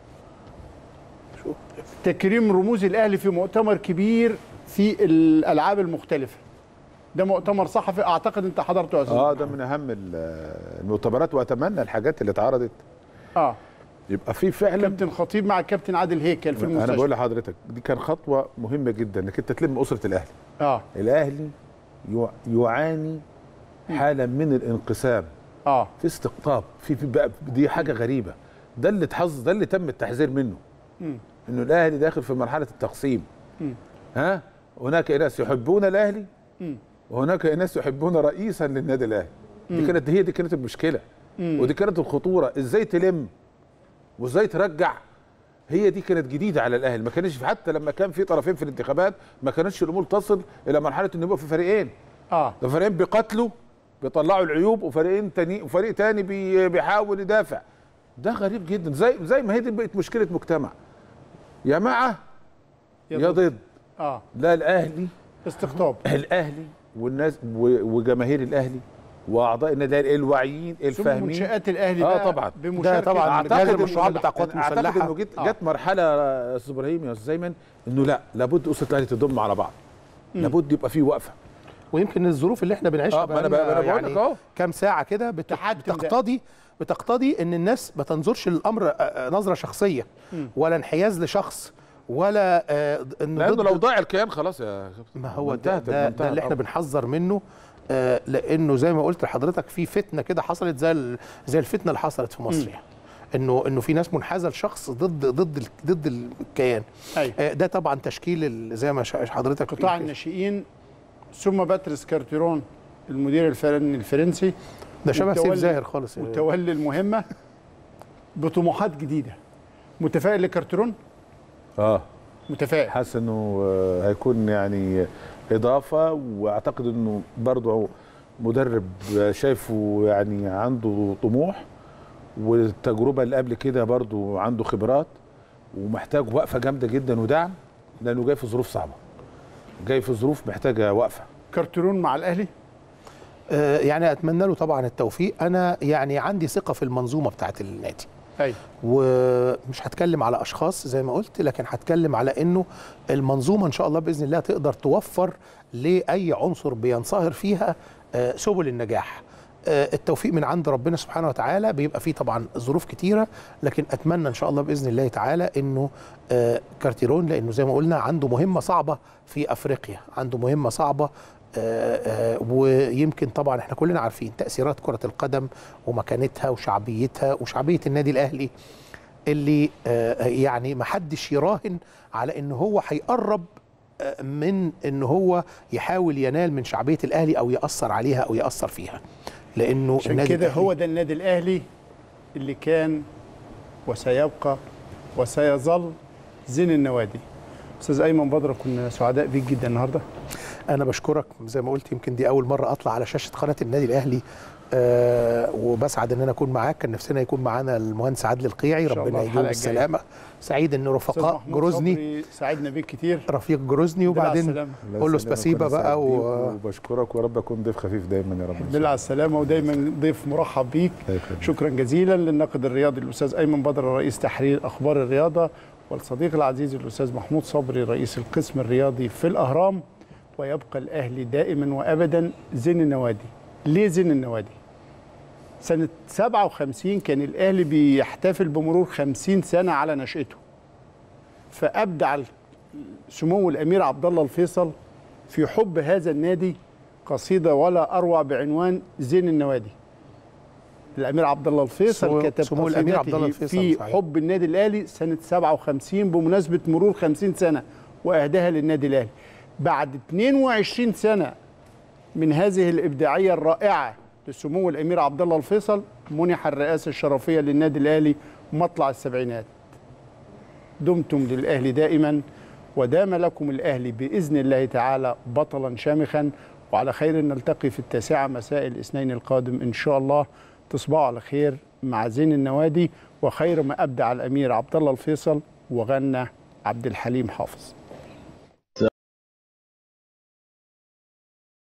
تكريم رموز الأهلي في مؤتمر كبير في الألعاب المختلفة ده مؤتمر صحفي اعتقد انت حضرته يا استاذ اه ده من اهم ال- المؤتمرات واتمنى الحاجات اللي اتعرضت اه يبقى في فعلا كابتن خطيب مع الكابتن عادل هيكل في المستشفى انا بقول لحضرتك دي كان خطوه مهمه جدا انك انت تلم اسره الاهلي اه الاهلي يع- يعاني حاله من الانقسام اه في استقطاب في, في بقى دي حاجه غريبه ده اللي اتحظ ده اللي تم التحذير منه مم. انه الاهلي داخل في مرحله التقسيم مم. ها هناك ناس يحبون الاهلي مم. وهناك ناس يحبون رئيسا للنادي الاهلي دي كانت هي دي كانت المشكله مم. ودي كانت الخطوره ازاي تلم وازاي ترجع هي دي كانت جديده على الاهلي ما كانش في- حتى لما كان في طرفين في الانتخابات ما كانتش الامور تصل الى مرحله ان يبقى في فريقين اه ده فريقين بيقاتلوا بيطلعوا العيوب وفريقين تاني وفريق تاني بي بيحاول يدافع ده غريب جدا زي زي ما هي دي بقت مشكله مجتمع يا مع يا ضد اه لا الاهلي استقطاب الاهلي والناس و- وجماهير الاهلي واعضاء النادي الأهلي الواعيين ثم الفاهمين منشآت الاهلي آه بقى طبعا. بمشاركه ده طبعاً اعتقد جهاز إنه- المشروعات بتاع القوات اعتقد المسلحة. انه جت آه. جت مرحله يا استاذ ابراهيم يا استاذ ايمن انه لا لابد اسره الاهلي تضم على بعض لابد يبقى في وقفه ويمكن الظروف اللي احنا بنعيشها آه، ما أنا بقالنا بقى- أنا بقول لك أهو. كام ساعه كده بت- تحدي ده. بتقتضي بتقتضي ان الناس ما تنظرش للامر آه، آه، نظره شخصيه ولا انحياز لشخص ولا آه، ان لانه ضد- لو ضاع الكيان خلاص يا كابتن ما هو ده, انتهت ده, ده المنتهى اللي احنا الأمر. بنحذر منه آه لانه زي ما قلت لحضرتك في فتنه كده حصلت زي ال- زي الفتنه اللي حصلت في مصر يعني انه انه في ناس منحازه لشخص ضد ضد ال- ضد الكيان أيوة. آه ده طبعا تشكيل ال- زي ما شا- حضرتك قطاع الناشئين ثم باتريس كارتيرون المدير الفني الفرنسي ده شبه سيف والتولي- زاهر خالص يعني. وتولي المهمه بطموحات جديده متفائل لكارتيرون اه متفائل حاسس انه آه، هيكون يعني اضافه واعتقد انه برضه مدرب آه، شايفه يعني عنده طموح والتجربه اللي قبل كده برضه عنده خبرات ومحتاج وقفه جامده جدا ودعم لانه جاي في ظروف صعبه جاي في ظروف محتاجه وقفه كارتيرون مع الاهلي آه يعني اتمنى له طبعا التوفيق انا يعني عندي ثقه في المنظومه بتاعت النادي ايوه ومش هتكلم على اشخاص زي ما قلت لكن هتكلم على انه المنظومه ان شاء الله باذن الله تقدر توفر لاي عنصر بينصهر فيها آه، سبل النجاح آه، التوفيق من عند ربنا سبحانه وتعالى بيبقى فيه طبعا ظروف كتيره لكن اتمنى ان شاء الله باذن الله تعالى انه آه، كارتيرون لانه زي ما قلنا عنده مهمه صعبه في افريقيا عنده مهمه صعبه آه، آه، ويمكن طبعا احنا كلنا عارفين تاثيرات كره القدم ومكانتها وشعبيتها وشعبيه النادي الاهلي اللي آه، يعني ما حدش يراهن على ان هو هيقرب آه، من ان هو يحاول ينال من شعبيه الاهلي او ياثر عليها او ياثر فيها لانه عشان النادي كده الأهلي- هو ده النادي الاهلي اللي كان وسيبقى وسيظل زين النوادي استاذ ايمن بدر كنا سعداء بيك جدا النهارده انا بشكرك زي ما قلت يمكن دي اول مره اطلع على شاشه قناه النادي الاهلي آه وبسعد ان انا اكون معاك كان نفسنا يكون معانا المهندس عادل القيعي إن شاء ربنا الله يديله الحلقة بالسلامه سعيد ان أستاذ رفقاء محمود جروزني صبري سعدنا بيك كتير رفيق جروزني الحمد لله على وبعدين السلامة. الله قول له يسلمك سباسيبا وأنا بقى سعيد بيك و- وبشكرك ورب اكون ضيف خفيف دايما يا رب الحمد لله على السلامه ودايما ضيف مرحب بيك الله يخليك. شكرا جزيلا للناقد الرياضي الاستاذ ايمن بدر رئيس تحرير اخبار الرياضه والصديق العزيز الاستاذ محمود صبري رئيس القسم الرياضي في الاهرام ويبقى الاهلي دائما وابدا زين النوادي ليه زين النوادي سنه 57 كان الاهلي بيحتفل بمرور 50 سنه على نشاته فابدع سمو الامير عبد الله الفيصل في حب هذا النادي قصيده ولا اروع بعنوان زين النوادي الامير عبد الله الفيصل سمو- كتب سمو الأمير عبد الله قصيدته الفيصل، في صحيح. حب النادي الاهلي سنه 57 بمناسبه مرور 50 سنه واهداها للنادي الاهلي بعد 22 سنه من هذه الابداعيه الرائعه لسمو الامير عبد الله الفيصل منح الرئاسه الشرفيه للنادي الاهلي مطلع السبعينات دمتم للاهلي دائما ودام لكم الاهلي باذن الله تعالى بطلا شامخا وعلى خير نلتقي في التاسعه مساء الاثنين القادم ان شاء الله تصبحوا على خير مع زين النوادي وخير ما ابدع الامير عبد الله الفيصل وغنى عبد الحليم حافظ